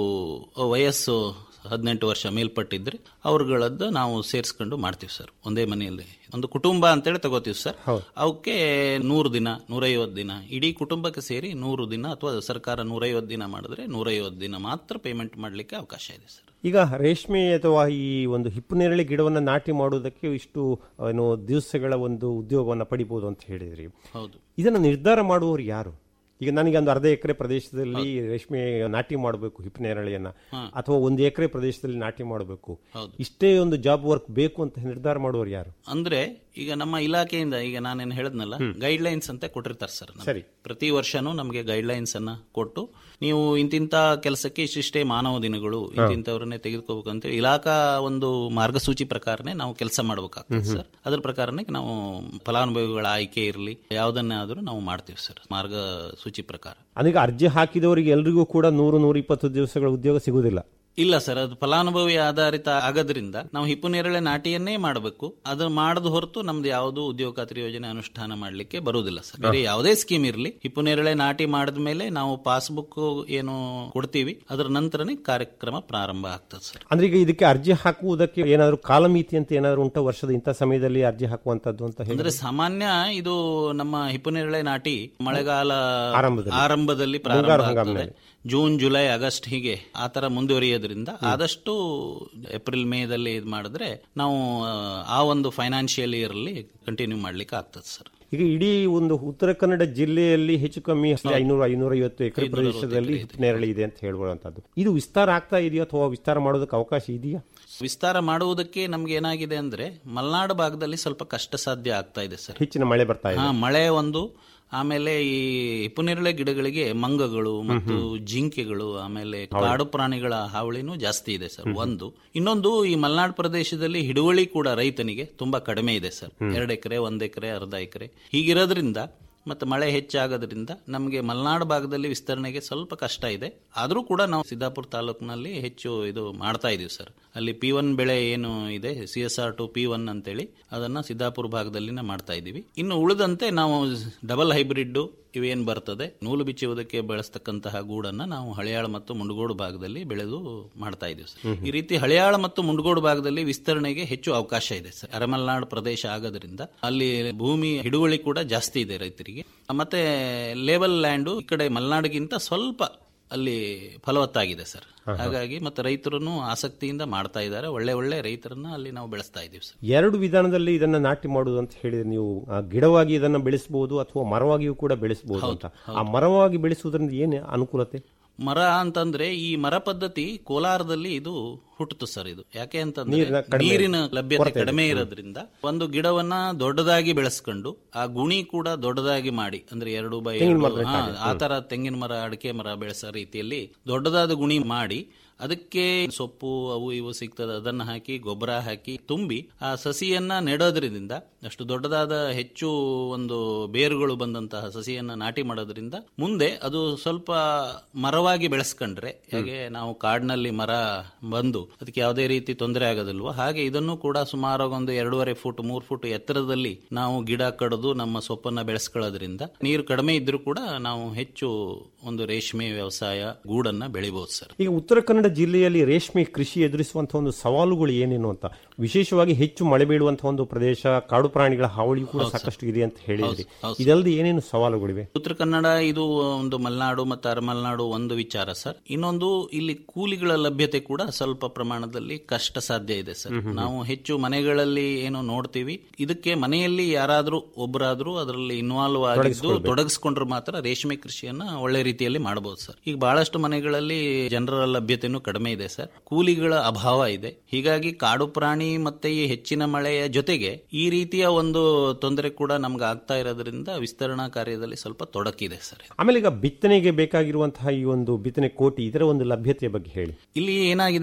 ವಯಸ್ಸು ಹದಿನೆಂಟು ವರ್ಷ ಮೇಲ್ಪಟ್ಟಿದ್ರೆ ಅವ್ರಗಳದ್ದು ನಾವು ಸೇರಿಸ್ಕೊಂಡು ಮಾಡ್ತೀವಿ ಸರ್ ಒಂದೇ ಮನೆಯಲ್ಲಿ ಒಂದು ಕುಟುಂಬ ಅಂತೇಳಿ ತಗೋತೀವಿ ಸರ್ ಅವಕ್ಕೆ ನೂರು ದಿನ ನೂರೈವತ್ತು ದಿನ ಇಡೀ ಕುಟುಂಬಕ್ಕೆ ಸೇರಿ ನೂರು ದಿನ ಅಥವಾ ಸರ್ಕಾರ ನೂರೈವತ್ತು ದಿನ ಮಾಡಿದ್ರೆ ನೂರೈವತ್ತು ದಿನ ಮಾತ್ರ ಪೇಮೆಂಟ್ ಮಾಡಲಿಕ್ಕೆ ಅವಕಾಶ ಇದೆ ಸರ್ ಈಗ ರೇಷ್ಮೆ ಅಥವಾ ಈ ಒಂದು ಹಿಪ್ಪು ನೇರಳೆ ಗಿಡವನ್ನು ನಾಟಿ ಮಾಡುವುದಕ್ಕೆ ಇಷ್ಟು ಏನು ದಿವಸಗಳ ಒಂದು ಉದ್ಯೋಗವನ್ನು ಪಡಿಬಹುದು ಅಂತ ಹೇಳಿದ್ರಿ ಹೌದು ಇದನ್ನು ನಿರ್ಧಾರ ಮಾಡುವವರು ಯಾರು ಈಗ ನನಗೆ ಒಂದು ಅರ್ಧ ಎಕರೆ ಪ್ರದೇಶದಲ್ಲಿ ರೇಷ್ಮೆ ನಾಟಿ ಮಾಡಬೇಕು ಹಿಪ್ಪು ನೇರಳೆಯನ್ನ ಅಥವಾ ಒಂದು ಎಕರೆ ಪ್ರದೇಶದಲ್ಲಿ ನಾಟಿ ಮಾಡಬೇಕು ಹೌದು. ಇಷ್ಟೇ ಒಂದು ಜಾಬ್ ವರ್ಕ್ ಬೇಕು ಅಂತ ನಿರ್ಧಾರ ಮಾಡುವವರು ಯಾರು ಅಂದ್ರೆ ಈಗ ನಮ್ಮ ಇಲಾಖೆಯಿಂದ ಈಗ ನಾನೇನು ಹೇಳಿದ್ನಲ್ಲ ಗೈಡ್ ಲೈನ್ಸ್ ಅಂತ ಕೊಟ್ಟಿರ್ತಾರೆ ಸರ್ ನಮ್ಗೆ. ಸರಿ. ಪ್ರತಿ ವರ್ಷನೂ ನಮಗೆ ಗೈಡ್ ಲೈನ್ಸ್ ಅನ್ನ ಕೊಟ್ಟು ನೀವು ಇಂತಿಂತ ಕೆಲಸಕ್ಕೆ ಇಷ್ಟಿಷ್ಟೇ ಮಾನವ ದಿನಗಳು ಇಂತಿಂತವ್ರನ್ನೇ ತೆಗೆದುಕೋಬೇಕು ಅಂತ ಇಲಾಖಾ ಒಂದು ಮಾರ್ಗಸೂಚಿ ಪ್ರಕಾರನೇ ನಾವು ಕೆಲಸ ಮಾಡಬೇಕಾಗ್ತದೆ ಸರ್ ಅದ್ರ ಪ್ರಕಾರನೇ ನಾವು ಫಲಾನುಭವಿಗಳ ಆಯ್ಕೆ ಇರಲಿ ಯಾವುದನ್ನೇ ಆದ್ರೂ ನಾವು ಮಾಡ್ತೀವಿ ಸರ್ ಮಾರ್ಗಸೂಚಿ ಪ್ರಕಾರ ಅದೀಗ ಅರ್ಜಿ ಹಾಕಿದವರಿಗೆ ಎಲ್ರಿಗೂ ಕೂಡ ನೂರು ನೂರ ಇಪ್ಪತ್ತು ದಿವಸಗಳ ಉದ್ಯೋಗ ಸಿಗುವುದಿಲ್ಲ ಇಲ್ಲ ಸರ್ ಅದು ಫಲಾನುಭವಿ ಆಧಾರಿತ ಆಗೋದ್ರಿಂದ ನಾವು ಹಿಪ್ಪು ನೇರಳೆ ನಾಟಿಯನ್ನೇ ಮಾಡಬೇಕು ಅದು ಮಾಡದ ಹೊರತು ನಮ್ದು ಯಾವುದು ಉದ್ಯೋಗ ಖಾತ್ರಿ ಯೋಜನೆ ಅನುಷ್ಠಾನ ಮಾಡಲಿಕ್ಕೆ ಬರುವುದಿಲ್ಲ ಸರ್ ಬೇರೆ ಯಾವುದೇ ಸ್ಕೀಮ್ ಇರಲಿ ಹಿಪ್ಪು ನೇರಳೆ ನಾಟಿ ಮಾಡಿದ ಮೇಲೆ ನಾವು ಪಾಸ್ಬುಕ್ ಏನು ಕೊಡ್ತೀವಿ ಅದರ ನಂತರನೇ ಕಾರ್ಯಕ್ರಮ ಪ್ರಾರಂಭ ಆಗ್ತದೆ ಸರ್ ಅಂದ್ರೆ ಈಗ ಇದಕ್ಕೆ ಅರ್ಜಿ ಹಾಕುವುದಕ್ಕೆ ಏನಾದರೂ ಕಾಲಮಿತಿ ಅಂತ ಏನಾದರೂ ಉಂಟಾ ವರ್ಷದ ಇಂಥ ಸಮಯದಲ್ಲಿ ಅರ್ಜಿ ಹಾಕುವಂತದ್ದು ಅಂತ ಹೇಳಿ ಅಂದ್ರೆ ಸಾಮಾನ್ಯ ಇದು ನಮ್ಮ ಹಿಪ್ಪು ನೇರಳೆ ನಾಟಿ ಮಳೆಗಾಲ ಆರಂಭದಲ್ಲಿ. ಆರಂಭದಲ್ಲಿ ಮುಂಗಾರು ಪ್ರಾರಂಭ ಆಗ್ತದೆ ಹಂಗಾಮಿನಲ್ಲಿ. ಜೂನ್ ಜುಲೈ ಆಗಸ್ಟ್ ಹೀಗೆ ಆ ತರ ಮುಂದುವರಿಯೋದ್ರಿಂದ ಆದಷ್ಟು ಏಪ್ರಿಲ್ ಮೇದಲ್ಲಿ ಇದು ಮಾಡಿದ್ರೆ ನಾವು ಆ, ಆ ಒಂದು ಫೈನಾನ್ಷಿಯಲ್ ಇಯರ್ ಅಲ್ಲಿ ಕಂಟಿನ್ಯೂ ಮಾಡ್ಲಿಕ್ಕೆ ಆಗ್ತದೆ ಸರ್ ಈಗ ಇಡೀ ಒಂದು ಉತ್ತರ ಕನ್ನಡ ಜಿಲ್ಲೆಯಲ್ಲಿ ಹೆಚ್ಚು ಕಮ್ಮಿ ಐನೂರು ಐನೂರ ಐವತ್ತು ಎಕರೆ ಪ್ರದೇಶದಲ್ಲಿ ನೇರಳೆ ಇದೆ ಅಂತ ಹೇಳುವಂತದ್ದು ಇದು ವಿಸ್ತಾರ ಆಗ್ತಾ ಇದೆಯಾ ಅಥವಾ ವಿಸ್ತಾರ ಮಾಡೋದಕ್ಕೆ ಅವಕಾಶ ಇದೆಯಾ ವಿಸ್ತಾರ ಮಾಡುವುದಕ್ಕೆ ನಮ್ಗೆ ಏನಾಗಿದೆ ಅಂದ್ರೆ ಮಲೆನಾಡು ಭಾಗದಲ್ಲಿ ಸ್ವಲ್ಪ ಕಷ್ಟ ಸಾಧ್ಯ ಆಗ್ತಾ ಇದೆ ಸರ್ ಹೆಚ್ಚಿನ ಮಳೆ ಬರ್ತಾ ಇದೆ ಹಾ ಮಳೆ ಒಂದು ಆಮೇಲೆ ಈ ಹಿಪ್ಪುನೇರಳೆ ಗಿಡಗಳಿಗೆ ಮಂಗಗಳು ಮತ್ತು ಜಿಂಕೆಗಳು ಆಮೇಲೆ ಕಾಡು ಪ್ರಾಣಿಗಳ ಹಾವಳಿನೂ ಜಾಸ್ತಿ ಇದೆ ಸರ್ ಒಂದು ಇನ್ನೊಂದು ಈ ಮಲೆನಾಡು ಪ್ರದೇಶದಲ್ಲಿ ಹಿಡುವಳಿ ಕೂಡ ರೈತನಿಗೆ ತುಂಬಾ ಕಡಿಮೆ ಇದೆ ಸರ್ ಎರಡು ಎಕರೆ ಒಂದ್ ಎಕರೆ ಅರ್ಧ ಎಕರೆ ಹೀಗಿರೋದ್ರಿಂದ ಮತ್ತೆ ಮಳೆ ಹೆಚ್ಚಾಗೋದ್ರಿಂದ ನಮಗೆ ಮಲೆನಾಡು ಭಾಗದಲ್ಲಿ ವಿಸ್ತರಣೆಗೆ ಸ್ವಲ್ಪ ಕಷ್ಟ ಇದೆ ಆದರೂ ಕೂಡ ನಾವು ಸಿದ್ದಾಪುರ ತಾಲೂಕಿನಲ್ಲಿ ಹೆಚ್ಚು ಇದು ಮಾಡ್ತಾ ಇದೀವಿ ಸರ್ ಅಲ್ಲಿ ಪಿ ಒನ್ ಬೆಳೆ ಏನು ಇದೆ C S R two P one ಅಂತೇಳಿ ಅದನ್ನ ಸಿದ್ದಾಪುರ ಭಾಗದಲ್ಲಿನೇ ಮಾಡ್ತಾ ಇದೀವಿ ಇನ್ನು ಉಳಿದಂತೆ ನಾವು ಡಬಲ್ ಹೈಬ್ರಿಡ್ ಇವೇನ್ ಬರ್ತದೆ ನೂಲು ಬಿಚ್ಚುವುದಕ್ಕೆ ಬಳಸ್ತಕ್ಕಂತಹ ಗೂಡನ್ನ ನಾವು ಹಳೆಯಾಳ ಮತ್ತು ಮುಂಡಗೋಡು ಭಾಗದಲ್ಲಿ ಬೆಳೆದು ಮಾಡ್ತಾ ಇದೀವಿ ಸರ್ ಈ ರೀತಿ ಹಳೆಯಾಳ ಮತ್ತು ಮುಂಡಗೋಡು ಭಾಗದಲ್ಲಿ ವಿಸ್ತರಣೆಗೆ ಹೆಚ್ಚು ಅವಕಾಶ ಇದೆ ಸರ್ ಅರಮಲ್ನಾಡು ಪ್ರದೇಶ ಆಗೋದ್ರಿಂದ ಅಲ್ಲಿ ಭೂಮಿ ಹಿಡುವಳಿ ಕೂಡ ಜಾಸ್ತಿ ಇದೆ ರೈತರಿಗೆ ಮತ್ತೆ ಲೇಬಲ್ ಲ್ಯಾಂಡು ಈ ಕಡೆ ಮಲೆನಾಡಿಗಿಂತ ಸ್ವಲ್ಪ ಅಲ್ಲಿ ಫಲವತ್ತಾಗಿದೆ ಸರ್ ಹಾಗಾಗಿ ಮತ್ತೆ ರೈತರು ಆಸಕ್ತಿಯಿಂದ ಮಾಡ್ತಾ ಇದ್ದಾರೆ ಒಳ್ಳೆ ಒಳ್ಳೆ ರೈತರನ್ನ ಅಲ್ಲಿ ನಾವು ಬೆಳೆಸ್ತಾ ಇದೀವಿ ಸರ್ ಎರಡು ವಿಧಾನದಲ್ಲಿ ಇದನ್ನ ನಾಟಿ ಮಾಡುವುದು ಅಂತ ಹೇಳಿದ್ರೆ ನೀವು ಆ, ಗಿಡವಾಗಿ ಇದನ್ನ ಬೆಳೆಸಬಹುದು ಅಥವಾ ಮರವಾಗಿಯೂ ಕೂಡ ಬೆಳೆಸಬಹುದು ಅಂತ ಆ ಮರವಾಗಿ ಬೆಳೆಸುವುದರಿಂದ ಏನು ಅನುಕೂಲತೆ ಮರ ಅಂತಂದ್ರೆ ಈ ಮರ ಪದ್ಧತಿ ಕೋಲಾರದಲ್ಲಿ ಇದು ಹುಟ್ಟಿತು ಸರ್ ಇದು ಯಾಕೆ ಅಂತಂದ್ರೆ ನೀರಿನ ಕಡಿಮೆ- ನೀರಿನ ಲಭ್ಯತೆ ಕೊರತೆ ಇದೆ. ಕಡಿಮೆ ಇರೋದ್ರಿಂದ ಒಂದು ಗಿಡವನ್ನ ದೊಡ್ಡದಾಗಿ ಬೆಳೆಸ್ಕೊಂಡು ಆ ಗುಣಿ ಕೂಡ ದೊಡ್ಡದಾಗಿ ಮಾಡಿ ಅಂದ್ರೆ ಎರಡು ಬೈ ತೆಂಗಿನ ಎರಡು, ಮರದ ಹಾ, ಹಾಗೆ. ಆ ತರ ತೆಂಗಿನ ಮರ ಅಡಿಕೆ ಮರ ಬೆಳೆಸೋ ರೀತಿಯಲ್ಲಿ ದೊಡ್ಡದಾದ ಗುಣಿ ಮಾಡಿ ಅದಕ್ಕೆ ಸೊಪ್ಪು ಅವು ಇವು ಸಿಗ್ತದೆ ಅದನ್ನ ಹಾಕಿ ಗೊಬ್ಬರ ಹಾಕಿ ತುಂಬಿ ಆ ಸಸಿಯನ್ನ ನೆಡೋದ್ರಿಂದ ಅಷ್ಟು ದೊಡ್ಡದಾದ ಹೆಚ್ಚು ಒಂದು ಬೇರುಗಳು ಬಂದಂತಹ ಸಸಿಯನ್ನ ನಾಟಿ ಮಾಡೋದ್ರಿಂದ ಮುಂದೆ ಅದು ಸ್ವಲ್ಪ ಮರವಾಗಿ ಬೆಳೆಸ್ಕೊಂಡ್ರೆ ಹೇಗೆ ನಾವು ಕಾಡಿನಲ್ಲಿ ಮರ ಬಂದು ಅದಕ್ಕೆ ಯಾವುದೇ ರೀತಿ ತೊಂದರೆ ಆಗೋದಿಲ್ವೋ ಹಾಗೆ ಇದನ್ನು ಕೂಡ ಸುಮಾರು ಒಂದು ಎರಡೂವರೆ ಫುಟ್ ಮೂರು ಫುಟ್ ಎತ್ತರದಲ್ಲಿ ನಾವು ಗಿಡ ಕಡಿದು ನಮ್ಮ ಸೊಪ್ಪನ್ನ ಬೆಳೆಸ್ಕೊಳ್ಳೋದ್ರಿಂದ ನೀರು ಕಡಿಮೆ ಇದ್ರೂ ಕೂಡ ನಾವು ಹೆಚ್ಚು ಒಂದು ರೇಷ್ಮೆ ವ್ಯವಸಾಯ ಗೂಡನ್ನ ಬೆಳಿಬಹುದು ಸರ್ ಈಗ ಉತ್ತರ ಕನ್ನಡ ಜಿಲ್ಲೆಯಲ್ಲಿ ರೇಷ್ಮೆ ಕೃಷಿ ಎದುರಿಸುವಂತಹ ಒಂದು ಸವಾಲುಗಳು ಏನೇನು ಅಂತ ವಿಶೇಷವಾಗಿ ಹೆಚ್ಚು ಮಳೆ ಬೀಳುವಂತಹ ಒಂದು ಪ್ರದೇಶ ಕಾಡು ಪ್ರಾಣಿಗಳ ಹಾವಳಿಯೂ ಕೂಡ ಸಾಕಷ್ಟು ಇದೆ ಅಂತ ಹೇಳಿದ್ರಿ ಹೌದು. ಇದಲ್ಲದೆ ಏನೇನು ಸವಾಲುಗಳಿವೆ ಉತ್ತರ ಕನ್ನಡ ಇದು ಒಂದು ಮಲೆನಾಡು ಮತ್ತು ಅರಮಲೆನಾಡು ಒಂದು ವಿಚಾರ ಸರ್ ಇನ್ನೊಂದು ಇಲ್ಲಿ ಕೂಲಿಗಳ ಲಭ್ಯತೆ ಕೂಡ ಸ್ವಲ್ಪ ಪ್ರಮಾಣದಲ್ಲಿ ಕಷ್ಟ ಸಾಧ್ಯ ಇದೆ ಸರ್ ನಾವು ಹೆಚ್ಚು ಮನೆಗಳಲ್ಲಿ ಏನು ನೋಡ್ತೀವಿ ಇದಕ್ಕೆ ಮನೆಯಲ್ಲಿ ಯಾರಾದ್ರೂ ಒಬ್ಬರಾದ್ರೂ ಅದರಲ್ಲಿ ಇನ್ವಾಲ್ವ್ ಆಗಿದ್ದು ತೊಡಗಿಸ್ಕೊಂಡ್ರೆ ಮಾತ್ರ ರೇಷ್ಮೆ ಕೃಷಿಯನ್ನ ಒಳ್ಳೆ ರೀತಿಯಲ್ಲಿ ಮಾಡಬಹುದು ಸರ್ ಈಗ ಬಹಳಷ್ಟು ಮನೆಗಳಲ್ಲಿ ಜನರ ಲಭ್ಯತೆನೂ ಕಡಿಮೆ ಇದೆ ಸರ್ ಕೂಲಿಗಳ ಅಭಾವ ಇದೆ ಹೀಗಾಗಿ ಕಾಡು ಪ್ರಾಣಿ ಮತ್ತೆ ಈ ಹೆಚ್ಚಿನ ಮಳೆಯ ಜೊತೆಗೆ ಈ ರೀತಿಯ ಒಂದು ತೊಂದರೆ ಕೂಡ ನಮ್ಗೆ ಆಗ್ತಾ ಇರೋದ್ರಿಂದ ವಿಸ್ತರಣಾ ಕಾರ್ಯದಲ್ಲಿ ಸ್ವಲ್ಪ ತೊಡಕಿದೆ ಸರ್ ಆಮೇಲೆ ಈಗ ಬಿತ್ತನೆಗೆ ಬೇಕಾಗಿರುವಂತಹ ಈ ಒಂದು ಬಿತ್ತನೆ ಕೋಟಿ ಇದರ ಒಂದು ಲಭ್ಯತೆಯ ಬಗ್ಗೆ ಹೇಳಿ ಇಲ್ಲಿ ಏನಾಗಿದೆ ನಮ್ಮ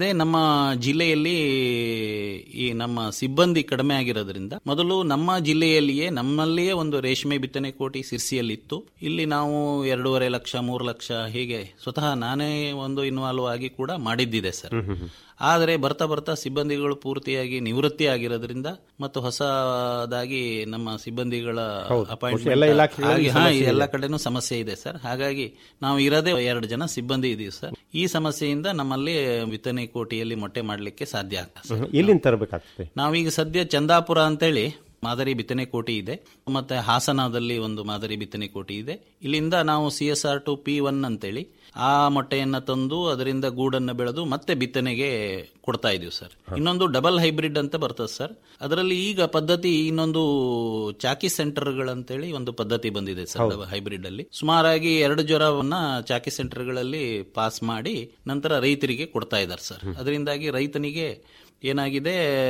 ಜಿಲ್ಲೆಯಲ್ಲಿ ಈ ನಮ್ಮ ಸಿಬ್ಬಂದಿ ಕಡಿಮೆ ಆಗಿರೋದ್ರಿಂದ ಮೊದಲು ನಮ್ಮ ಜಿಲ್ಲೆಯಲ್ಲಿಯೇ ನಮ್ಮಲ್ಲಿಯೇ ಒಂದು ರೇಷ್ಮೆ ಬಿತ್ತನೆ ಕೋಟಿ ಸಿರ್ಸಿಯಲ್ಲಿತ್ತು ಇಲ್ಲಿ ನಾವು ಎರಡೂವರೆ ಲಕ್ಷ ಮೂರು ಲಕ್ಷ ಹೀಗೆ ಸ್ವತಃ ನಾನೇ ಒಂದು ಇನ್ವಾಲ್ವ್ ಆಗಿ ಕೂಡ ಮಾಡಿದ್ದಿದೆ ಸರ್ ಆದರೆ ಬರ್ತಾ ಬರ್ತಾ ಸಿಬ್ಬಂದಿಗಳು ಪೂರ್ತಿಯಾಗಿ ನಿವೃತ್ತಿ ಆಗಿರೋದ್ರಿಂದ ಮತ್ತು ಹೊಸದಾಗಿ ನಮ್ಮ ಸಿಬ್ಬಂದಿಗಳ ಹೌದು. ಅಪಾಯಿಂಟ್ಮೆಂಟ್ ಎಲ್ಲ ಇಲಾಖೆಗಳಲ್ಲಿ ಹಾಗೆ- ಹಾ, ಸಮಸ್ಯೆ ಇದೆ. ಎಲ್ಲ ಕಡೆನೂ ಸಮಸ್ಯೆ ಇದೆ ಸರ್ ಹಾಗಾಗಿ ನಾವು ಇರೋದೇ ಎರಡು ಜನ ಸಿಬ್ಬಂದಿ ಇದೀವಿ ಸರ್ ಈ ಸಮಸ್ಯೆಯಿಂದ ನಮ್ಮಲ್ಲಿ ಬಿತ್ತನೆ ಕೋಟಿಯಲ್ಲಿ ಮೊಟ್ಟೆ ಮಾಡಲಿಕ್ಕೆ ಸಾಧ್ಯ ಆಗ್ತದೆ ಸರ್. ಹ್ಮ್. ಎಲ್ಲಿಂದ ತರಬೇಕಾಗ್ತದೆ ನಾವೀಗ ಸದ್ಯ ಚಂದಾಪುರ ಅಂತೇಳಿ ಮಾದರಿ ಬಿತ್ತನೆ ಕೋಟಿ ಇದೆ ಮತ್ತೆ ಹಾಸನದಲ್ಲಿ ಒಂದು ಮಾದರಿ ಬಿತ್ತನೆ ಕೋಟಿ ಇದೆ ಇಲ್ಲಿಂದ ನಾವು C S R two P one ಅಂತೇಳಿ ಆ ಮೊಟ್ಟೆಯನ್ನ ತಂದು ಅದರಿಂದ ಗೂಡನ್ನು ಬೆಳೆದು ಮತ್ತೆ ಬಿತ್ತನೆಗೆ ಕೊಡ್ತಾ ಇದೀವಿ ಸರ್ ಇನ್ನೊಂದು ಡಬಲ್ ಹೈಬ್ರಿಡ್ ಅಂತ ಬರ್ತದೆ ಸರ್ ಅದರಲ್ಲಿ ಈಗ ಪದ್ಧತಿ ಇನ್ನೊಂದು ಚಾಕಿ ಸೆಂಟರ್ಗಳಂತೇಳಿ ಒಂದು ಪದ್ಧತಿ ಬಂದಿದೆ ಸರ್ ಡಬಲ್ ಹೈಬ್ರಿಡ್ ಅಲ್ಲಿ ಸುಮಾರಾಗಿ ಎರಡು ಜ್ವರವನ್ನ ಚಾಕಿ ಸೆಂಟರ್ಗಳಲ್ಲಿ ಪಾಸ್ ಮಾಡಿ ನಂತರ ರೈತರಿಗೆ ಕೊಡ್ತಾ ಇದ್ದಾರೆ ಸರ್ ಅದರಿಂದಾಗಿ ರೈತನಿಗೆ ಏನಾಗಿದೆ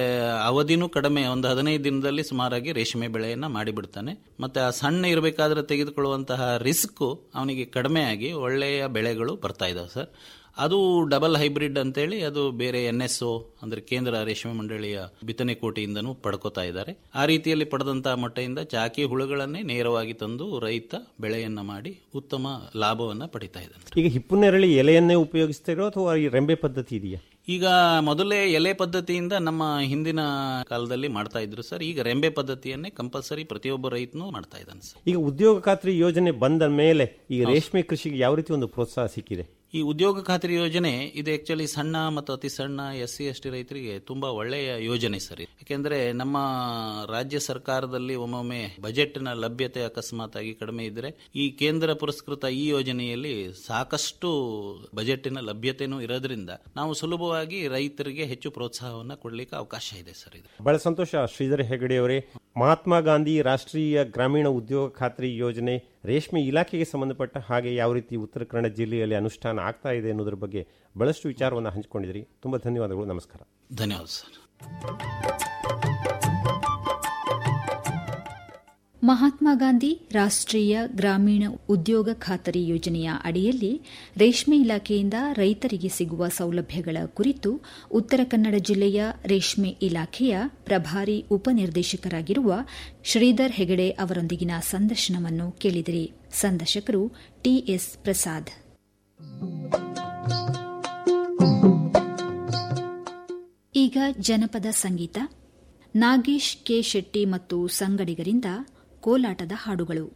ಅವಧಿನೂ ಕಡಿಮೆ ಒಂದು ಹದಿನೈದು ದಿನದಲ್ಲಿ ಸುಮಾರಾಗಿ ರೇಷ್ಮೆ ಬೆಳೆಯನ್ನ ಮಾಡಿಬಿಡ್ತಾನೆ ಮತ್ತೆ ಆ ಸಣ್ಣ ಇರಬೇಕಾದ್ರೆ ತೆಗೆದುಕೊಳ್ಳುವಂತಹ ರಿಸ್ಕ್ ಅವನಿಗೆ ಕಡಿಮೆ ಆಗಿ ಒಳ್ಳೆಯ ಬೆಳೆಗಳು ಬರ್ತಾ ಇದಾವೆ ಸರ್ ಅದು ಡಬಲ್ ಹೈಬ್ರಿಡ್ ಅಂತೇಳಿ ಅದು ಬೇರೆ ಎನ್ ಎಸ್ ಒ ಅಂದ್ರೆ ಕೇಂದ್ರ ರೇಷ್ಮೆ ಮಂಡಳಿಯ ಬಿತ್ತನೆ ಕೋಟಿಯಿಂದನೂ ಪಡ್ಕೋತಾ ಇದ್ದಾರೆ ಆ ರೀತಿಯಲ್ಲಿ ಪಡೆದಂತಹ ಮೊಟ್ಟೆಯಿಂದ ಚಾಕಿ ಹುಳುಗಳನ್ನೇ ನೇರವಾಗಿ ತಂದು ರೈತ ಬೆಳೆಯನ್ನ ಮಾಡಿ ಉತ್ತಮ ಲಾಭವನ್ನ ಪಡಿತಾ ಇದ್ದಾನೆ ಈಗ ಹಿಪ್ಪುನೇರಳಿ ಎಲೆಯನ್ನೇ ಉಪಯೋಗಿಸ್ತಿರೋ ಅಥವಾ ಈ ರೆಂಬೆ ಪದ್ಧತಿ ಇದೆಯಾ ಈಗ ಮೊದಲೇ ಎಲೆ ಪದ್ಧತಿಯಿಂದ ನಮ್ಮ ಹಿಂದಿನ ಕಾಲದಲ್ಲಿ ಮಾಡ್ತಾ ಇದ್ರು ಸರ್ ಈಗ ರೆಂಬೆ ಪದ್ಧತಿಯನ್ನೇ ಕಂಪಲ್ಸರಿ ಪ್ರತಿಯೊಬ್ಬ ರೈತನು ಮಾಡ್ತಾ ಇದ್ದಾನೆ ಸರ್ ಈಗ ಉದ್ಯೋಗ ಖಾತ್ರಿ ಯೋಜನೆ ಬಂದ ಮೇಲೆ ಈ ರೇಷ್ಮೆ ಕೃಷಿಗೆ ಯಾವ ರೀತಿ ಒಂದು ಪ್ರೋತ್ಸಾಹ ಸಿಕ್ಕಿದೆ ಈ ಉದ್ಯೋಗ ಖಾತ್ರಿ ಯೋಜನೆ ಇದು ಆಕ್ಚುಲಿ ಸಣ್ಣ ಮತ್ತು ಅತಿ ಸಣ್ಣ ಎಸ್ ಸಿ ಎಸ್ ಟಿ ರೈತರಿಗೆ ತುಂಬಾ ಒಳ್ಳೆಯ ಯೋಜನೆ ಸರ್ ಇದು. ಯಾಕೆಂದ್ರೆ ನಮ್ಮ ರಾಜ್ಯ ಸರ್ಕಾರದಲ್ಲಿ ಒಮ್ಮೊಮ್ಮೆ ಬಜೆಟ್ನ ಲಭ್ಯತೆ ಅಕಸ್ಮಾತ್ ಆಗಿ ಕಡಿಮೆ ಇದ್ರೆ ಈ ಕೇಂದ್ರ ಪುರಸ್ಕೃತ ಈ ಯೋಜನೆಯಲ್ಲಿ ಸಾಕಷ್ಟು ಬಜೆಟಿನ ಲಭ್ಯತೆನೂ ಇರೋದ್ರಿಂದ ನಾವು ಸುಲಭವಾಗಿ ರೈತರಿಗೆ ಹೆಚ್ಚು ಪ್ರೋತ್ಸಾಹವನ್ನ ಕೊಡ್ಲಿಕ್ಕೆ ಅವಕಾಶ ಇದೆ ಸರ್ ಇದು ಬಹಳ ಸಂತೋಷ ಶ್ರೀಧರ್ ಹೆಗಡೆ ಅವರೇ ಮಹಾತ್ಮ ಗಾಂಧಿ ರಾಷ್ಟ್ರೀಯ ಗ್ರಾಮೀಣ ಉದ್ಯೋಗ ಖಾತ್ರಿ ಯೋಜನೆ ರೇಷ್ಮೆ ಇಲಾಖೆಗೆ ಸಂಬಂಧಪಟ್ಟ ಹಾಗೆ ಯಾವ ರೀತಿ ಉತ್ತರ ಕನ್ನಡ ಜಿಲ್ಲೆಯಲ್ಲಿ ಅನುಷ್ಠಾನ ಆಗ್ತಾ ಇದೆ ಅನ್ನೋದ್ರ ಬಗ್ಗೆ ಬಹಳಷ್ಟು ವಿಚಾರವನ್ನು ಹಂಚಿಕೊಂಡಿದ್ರಿ ತುಂಬಾ ಧನ್ಯವಾದಗಳು ನಮಸ್ಕಾರ ಧನ್ಯವಾದ ಸರ್ ಮಹಾತ್ಮ ಗಾಂಧಿ ರಾಷ್ಟ್ರೀಯ ಗ್ರಾಮೀಣ ಉದ್ಯೋಗ ಖಾತರಿ ಯೋಜನೆಯ ಅಡಿಯಲ್ಲಿ ರೇಷ್ಮೆ ಇಲಾಖೆಯಿಂದ ರೈತರಿಗೆ ಸಿಗುವ ಸೌಲಭ್ಯಗಳ ಕುರಿತು ಉತ್ತರ ಕನ್ನಡ ಜಿಲ್ಲೆಯ ರೇಷ್ಮೆ ಇಲಾಖೆಯ ಪ್ರಭಾರಿ ಉಪನಿರ್ದೇಶಕರಾಗಿರುವ ಶ್ರೀಧರ್ ಹೆಗಡೆ ಅವರೊಂದಿಗಿನ ಸಂದರ್ಶನವನ್ನು ಕೇಳಿದಿರಿ ಸಂದರ್ಶಕರು ಟಿಎಸ್ ಪ್ರಸಾದ್ ಈಗ ಜನಪದ ಸಂಗೀತ ನಾಗೇಶ್ ಕೆ ಶೆಟ್ಟಿ ಮತ್ತು ಸಂಗಡಿಗರಿಂದ ಕೋಲಾಟದ ಹಾಡುಗಳು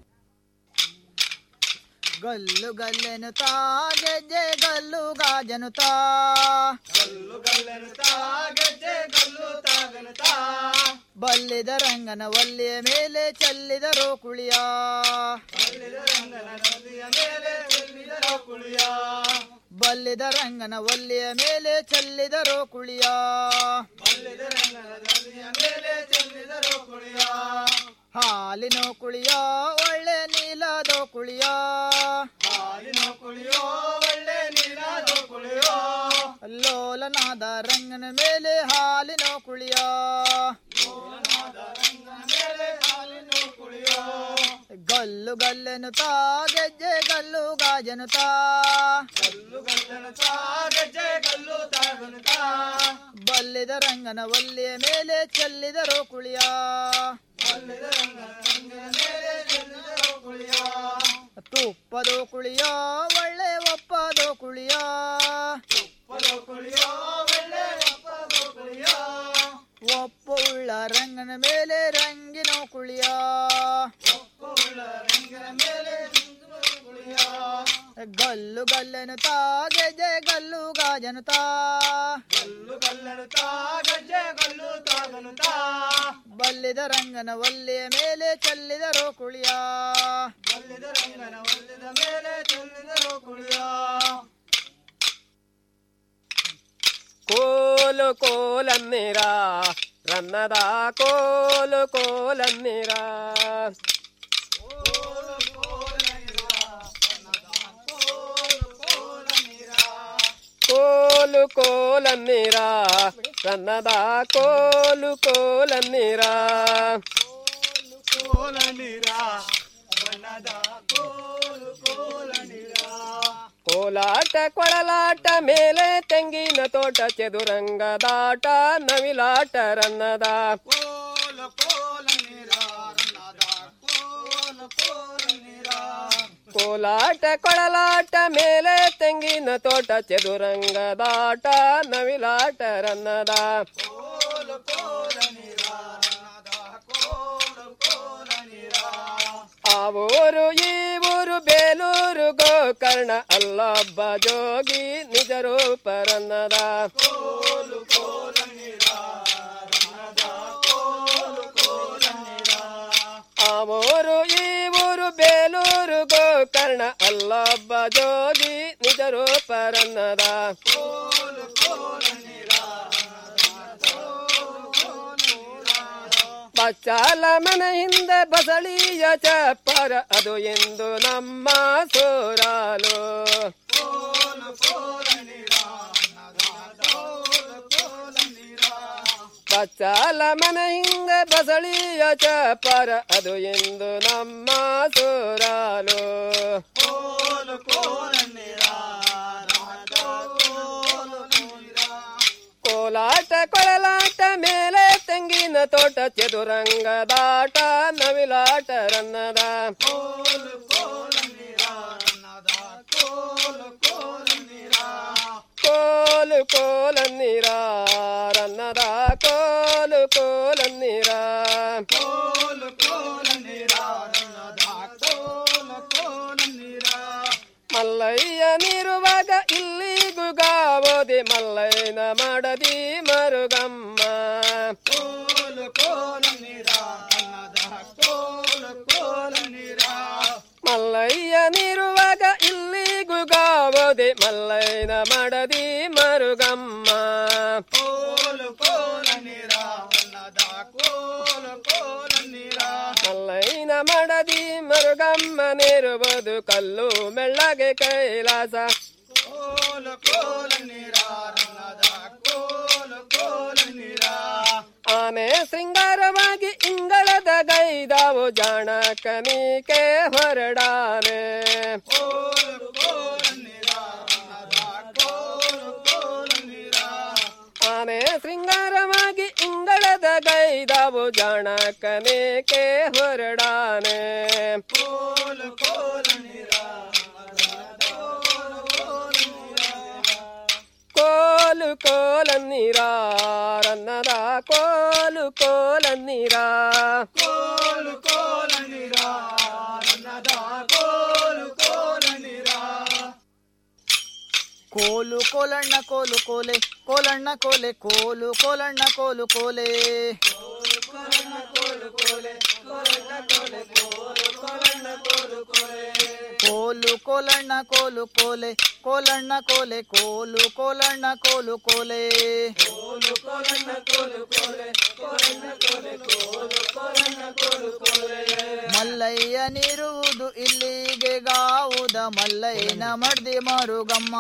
ಗಲ್ಲು ಗಲ್ಲೆನುತಾ ಗೆಜ್ಜೆ ಗಲ್ಲು ಗಾಜನುತಾ ಗಲ್ಲು ಗಲ್ಲೆನುತಾ ಗೆಜ್ಜೆ ಗಲ್ಲು ತಾಗನುತಾ ಬಲ್ಲಿದ ರಂಗನ ಒಲ್ಲಿಯ ಮೇಲೆ ಚೆಲ್ಲಿದರೋ ಕುಳಿಯ ಬಲ್ಲಿದ ರಂಗನ ಒಲ್ಲಿಯ ಮೇಲೆ ಚೆಲ್ಲಿದರೋ ಕುಳಿಯ ಬಲ್ಲಿದ ರಂಗನ ಒಲ್ಲಿಯ ಮೇಲೆ ಚೆಲ್ಲಿದರೋ ಕುಳಿಯ ಬಲ್ಲಿದ ರಂಗನ ಒಲ್ಲಿಯ ಮೇಲೆ ಚೆಲ್ಲಿದರೋ ಕುಳಿಯ ಹಾಲಿನ ಕುಳಿಯ ಒಳ್ಳೆ ನೀಲದೋ ಕುಳಿಯ ಹಾಲಿನ ಕುಳಿಯೋ ಒಳ್ಳೆ ನೀಲದೋ ಕುಳಿಯೋ ಲೋಲನಾದ ರಂಗನ ಮೇಲೆ ಹಾಲಿನ ಕುಳಿಯ ಲೋಲನಾದ ರಂಗನ ಮೇಲೆ ಹಾಲಿನ ಕುಳಿಯ ಗಲ್ಲು ಗಲ್ಲೆನು ತಾ ಗೆಜ್ಜೆ ಗಲ್ಲು ಗಾಜನು ತಾ ಗಲ್ಲು ಗಲ್ಲೆನು ತಾ ಗೆಜ್ಜೆ ಗಲ್ಲು ತಾಗನು ತಾ ಬಲ್ಲಿದ ರಂಗನ ಒಲ್ಲಿಯ ಮೇಲೆ ಚೆಲ್ಲಿದರೋ ಕುಳಿಯ ತುಪ್ಪದೋ ಕುಳಿಯ ಒಳ್ಳೆ ಒಪ್ಪದೋ ಕುಳಿಯ ತುಪ್ಪದೋ ಕುಳಿಯ ಒಳ್ಳೆ ಒಪ್ಪದೋ ಕುಳಿಯ ಒಪ್ಪ ಉಳ್ಳ ರಂಗನ ಮೇಲೆ ರಂಗಿನ ಕುಳಿಯ ಒಪ್ಪ ಉಳ್ಳ ರಂಗನ ಮೇಲೆ ಗಲ್ಲು ಗಲ್ಲೆನು ತಾ ಗೆಜ್ಜೆ ಗಲ್ಲು ಗಾಜನು ತಾ ಗಲ್ಲು ಗಲ್ಲೆನು ತಾ ಗೆಜ್ಜೆ ಗಲ್ಲು ತಾಗನು ತಾ ಬಲ್ಲಿದ ರಂಗನ ಒಲ್ಲಿಯ ಮೇಲೆ ಚೆಲ್ಲಿದರೋ ಕುಳಿಯ ಬಲ್ಲಿದ ರಂಗನ ಒಲ್ಲಿದ ಮೇಲೆ ಚೆಲ್ಲಿದರೋ ಕುಳಿಯ ಕೋಲು ಕೋಲನ್ನಿರ ರನ್ನದ ಕೋಲು ಕೋಲನ್ನಿರ ಕೋಲು ಕೋಲನ್ನಿರ ರನ್ನದ ಕೋಲು ಕೋಲನ್ನಿರ ಕೋಲನಿರ ಬಣ್ಣದ ಕೋಲು ಕೋಲನಿರ ಕೋಲಾಟ ಕೊಳಲಾಟ ಮೇಲೆ ತೆಂಗಿನ ತೋಟ ಚದುರಂಗದಾಟ ನವಿಲಾಟ ರನ್ನದ ಕೋಲಾಟ ಕೊಳಲಾಟ ಮೇಲೆ ತೆಂಗಿನ ತೋಟ ಚದುರಂಗದಾಟ ನವಿಲಾಟ ರನ್ನದ ಆ ಊರು ಈ ಊರು ಬೇಲೂರು ಗೋಕರ್ಣ ಅಲ್ಲೊಬ್ಬ ಜೋಗಿ ನಿಜ ರೂಪ ರನ್ನದ ಆ ಊರು ಈ ಊರು ಬೇಲೂರು ಗೋಕರ್ಣ ಅಲ್ಲೊಬ್ಬ ಜೋಗಿ ನಿಜ ರೂಪ ರನ್ನದ ಬಚ್ಚಾಲ ಮನ ಹಿಂದೆ ಬಸಳಿಯ ಚಪ್ಪರ ಅದು ಎಂದು ನಮ್ಮ ಸೋರಾಲು ಬಚ್ಚಾಲ ಮನ ಹಿಂದೆ ಬಸಳಿಯ ಚಪ್ಪರ ಅದು ಎಂದು ನಮ್ಮ ಸೋರಾಲು ಕೋಲಾಟ ಕೊಳಲಾಟ ಮೇಲೆ ತೆಂಗಿನ ತೋಟ ಚದುರಂಗದಾಟ ನವಿಲಾಟ ರನ್ನದ ಕೋಲು ಕೋಲನ್ನೀರ ರನ್ನದ ಕೋಲು ಕೋಲನ್ನೀರ ಮಲ್ಲಯ್ಯನಿರುವಾಗ ಇಲ್ಲಿಗೂ ಗಾವೋದೆ ಮಲ್ಲಯ್ಯನ ಮಾಡದಿ ಮರುಗಮ್ಮ ಮಲ್ಲಯ್ಯನಿರುವಾಗ ಇಲ್ಲಿಗೂ ಗಾವೋದೆ ಮಲ್ಲಯ್ಯನ ಮಾಡದಿ ಮರುಗಮ್ಮ ಮಲ್ಲಯ್ಯನ ಮಾಡದಿ ಮರುಗಮ್ಮನಿರುವುದು ಕಲ್ಲು ಮೆಳ್ಳಗೆ ಕೈಲಾಸ ಆನೆ ಸಿಂಗಾರವಾಗಿ ಇಂಗಳದ ಗೈದಾವು ಜಾಣಕನಿಕೆ ಹೊರಡಾನೆ ಆನೆ ಶೃಂಗಾರವಾಗಿ ಇಂಗಳದ ಗೈದಾವು ಜಾಣಕನಿಕೆ ಹೊರಡಾನೆ ಕೋಲು ಕೋಲನ್ನೀರ ರನ್ನದ ಕೋಲು ಕೋಲನ್ನೀರ ಕೋಲು ಕೋಲನ್ನೀರ ರನ್ನದ ಕೋಲು ಕೋಲನ್ನೀರ ಕೋಲು ಕೋಲಣ್ಣ ಕೋಲು ಕೋಲೆ ಕೋಲಣ್ಣ ಕೋಲೆ ಕೋಲು ಕೋಲಣ್ಣ ಕೋಲು ಕೋಲೆ ಕೋಲು ಕೋಲಣ್ಣ ಕೋಲು ಕೋಲೆ ಕೋಲಣ್ಣ ಕೋಲೆ ಕೋಲು ಕೋಲಣ್ಣ ಕೋಲು ಕೋಲೆ ಮಲ್ಲಯ್ಯನಿರುವುದು ಇಲ್ಲಿಗೆ ಗಾವುದ ಮಲ್ಲಯ್ಯನ ಮಡ್ದಿ ಮರುಗಮ್ಮ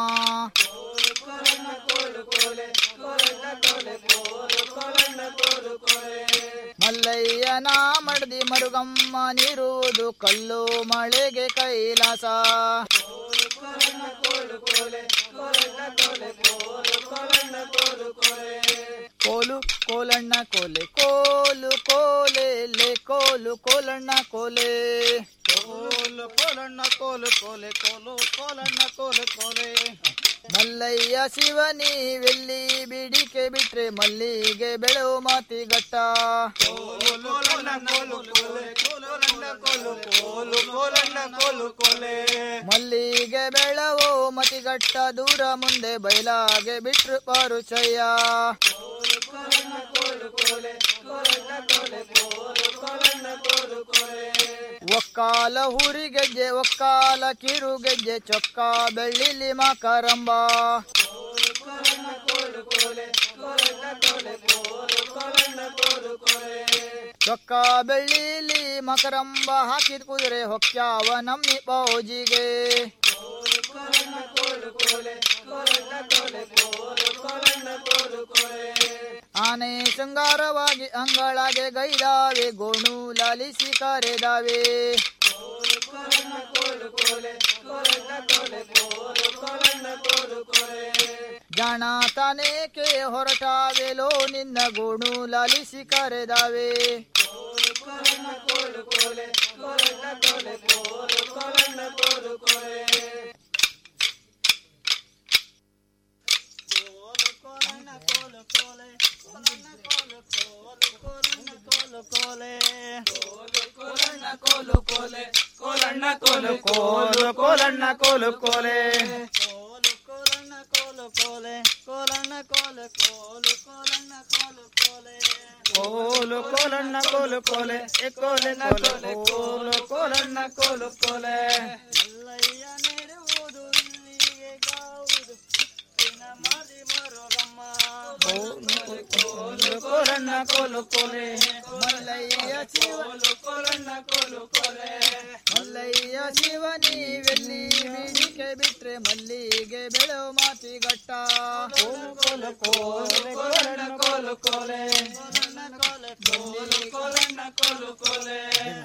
ಮಲ್ಲಯ್ಯನ ಮಡ್ದಿ ಮರುಗಮ್ಮನಿರುವುದು ಕಲ್ಲು ಮಳೆಗೆ ಕೈಲಾಸ ಕೋಲು ಕೋಲಣ್ಣ ಕೋಲೆ ಕೋಲು ಕೋಲೆ ಲೆ ಕೋಲು ಕೋಲಣ್ಣ ಕೋಲೆ ಕೋಲು ಕೋಲಣ್ಣ ಕೋಲು ಕೋಲೆ ಕೋಲು ಕೋಲಣ್ಣ ಕೋಲು ಕೋಲೆ ಮಲ್ಲಯ್ಯ ಶಿವನಿ ಬೆಲ್ಲಿ ಬಿಡಿಕೆ ಬಿಟ್ರೆ ಮಲ್ಲಿಗೆ ಬೆಳೆವು ಮಾತಿಗಟ್ಟ ಮಲ್ಲಿಗೆ ಬೆಳವು ಮತಿಗಟ್ಟ ದೂರ ಮುಂದೆ ಬಯಲಾಗೆ ಬಿಟ್ರು ಪಾರುಚಯ್ಯ ಒಕ್ಕಾಲ ಹುರಿ ಗೆಜ್ಜೆ ಒಕ್ಕಾಲ ಕಿರು ಗೆಜ್ಜೆ ಚೊಕ್ಕ ಬೆಳ್ಳಿಲಿ ಮಕರಂಬ ಚೊಕ್ಕ ಬೆಳ್ಳಿಲಿ ಮಕರಂಬ ಹಾಕಿದ ಕುದುರೆ ಹೊಕ್ಕ್ಯಾವ ನಮ್ಮಿ ಬೌಜಿಗೆ ಆನೆ ಶೃಂಗಾರವಾಗಿ ಅಂಗಳಾಗೆ ಗೈದಾವೆ ಗೋಣು ಲಾಲಿಸಿ ಕರೆದಾವೆ ಜಾಣ ತಾನೇಕೆ ಹೊರಟಾವೆಲೋ ನಿನ್ನ ಗೋಣು ಲಾಲಿಸಿ ಕರೆದಾವೆ ಕೋಲಣ್ಣ ಕೋಲು ಕೋಲು ಕೋಲಣ್ಣ ಕೋಲು ಕೋಲೆ ಕೋಲು ಕೋಲಣ್ಣ ಕೋಲು ಕೋಲೆ ಎ ಕೋಲೆ ಕೋಲು ಕೋಲು ಕೋಲಣ್ಣ ಕೋಲು ಕೋಲೆ ಕೋಲು ಕೋಲಣ್ಣ ಕೋಲು ಕೋಲೆ ಮಲ್ಲಯ್ಯ ಶಿವ ಕೋಲಣ್ಣ ಕೋಲು ಕೋಲೆ ಮಲ್ಲಯ್ಯ ಶಿವನಿ ಬೆಲ್ಲಿ ಬಿಡಿಕೆ ಬಿಟ್ರೆ ಮಲ್ಲಿಗೆ ಬೆಳೆವ ಮಾತಿಗಟ್ಟ ಕೋಲು ಕೋಲು ಕೋಲಣ್ಣ ಕೋಲು ಕೋಲೆ ಕೋಲಣ್ಣ ಕೋಲು ಕೋಲೆ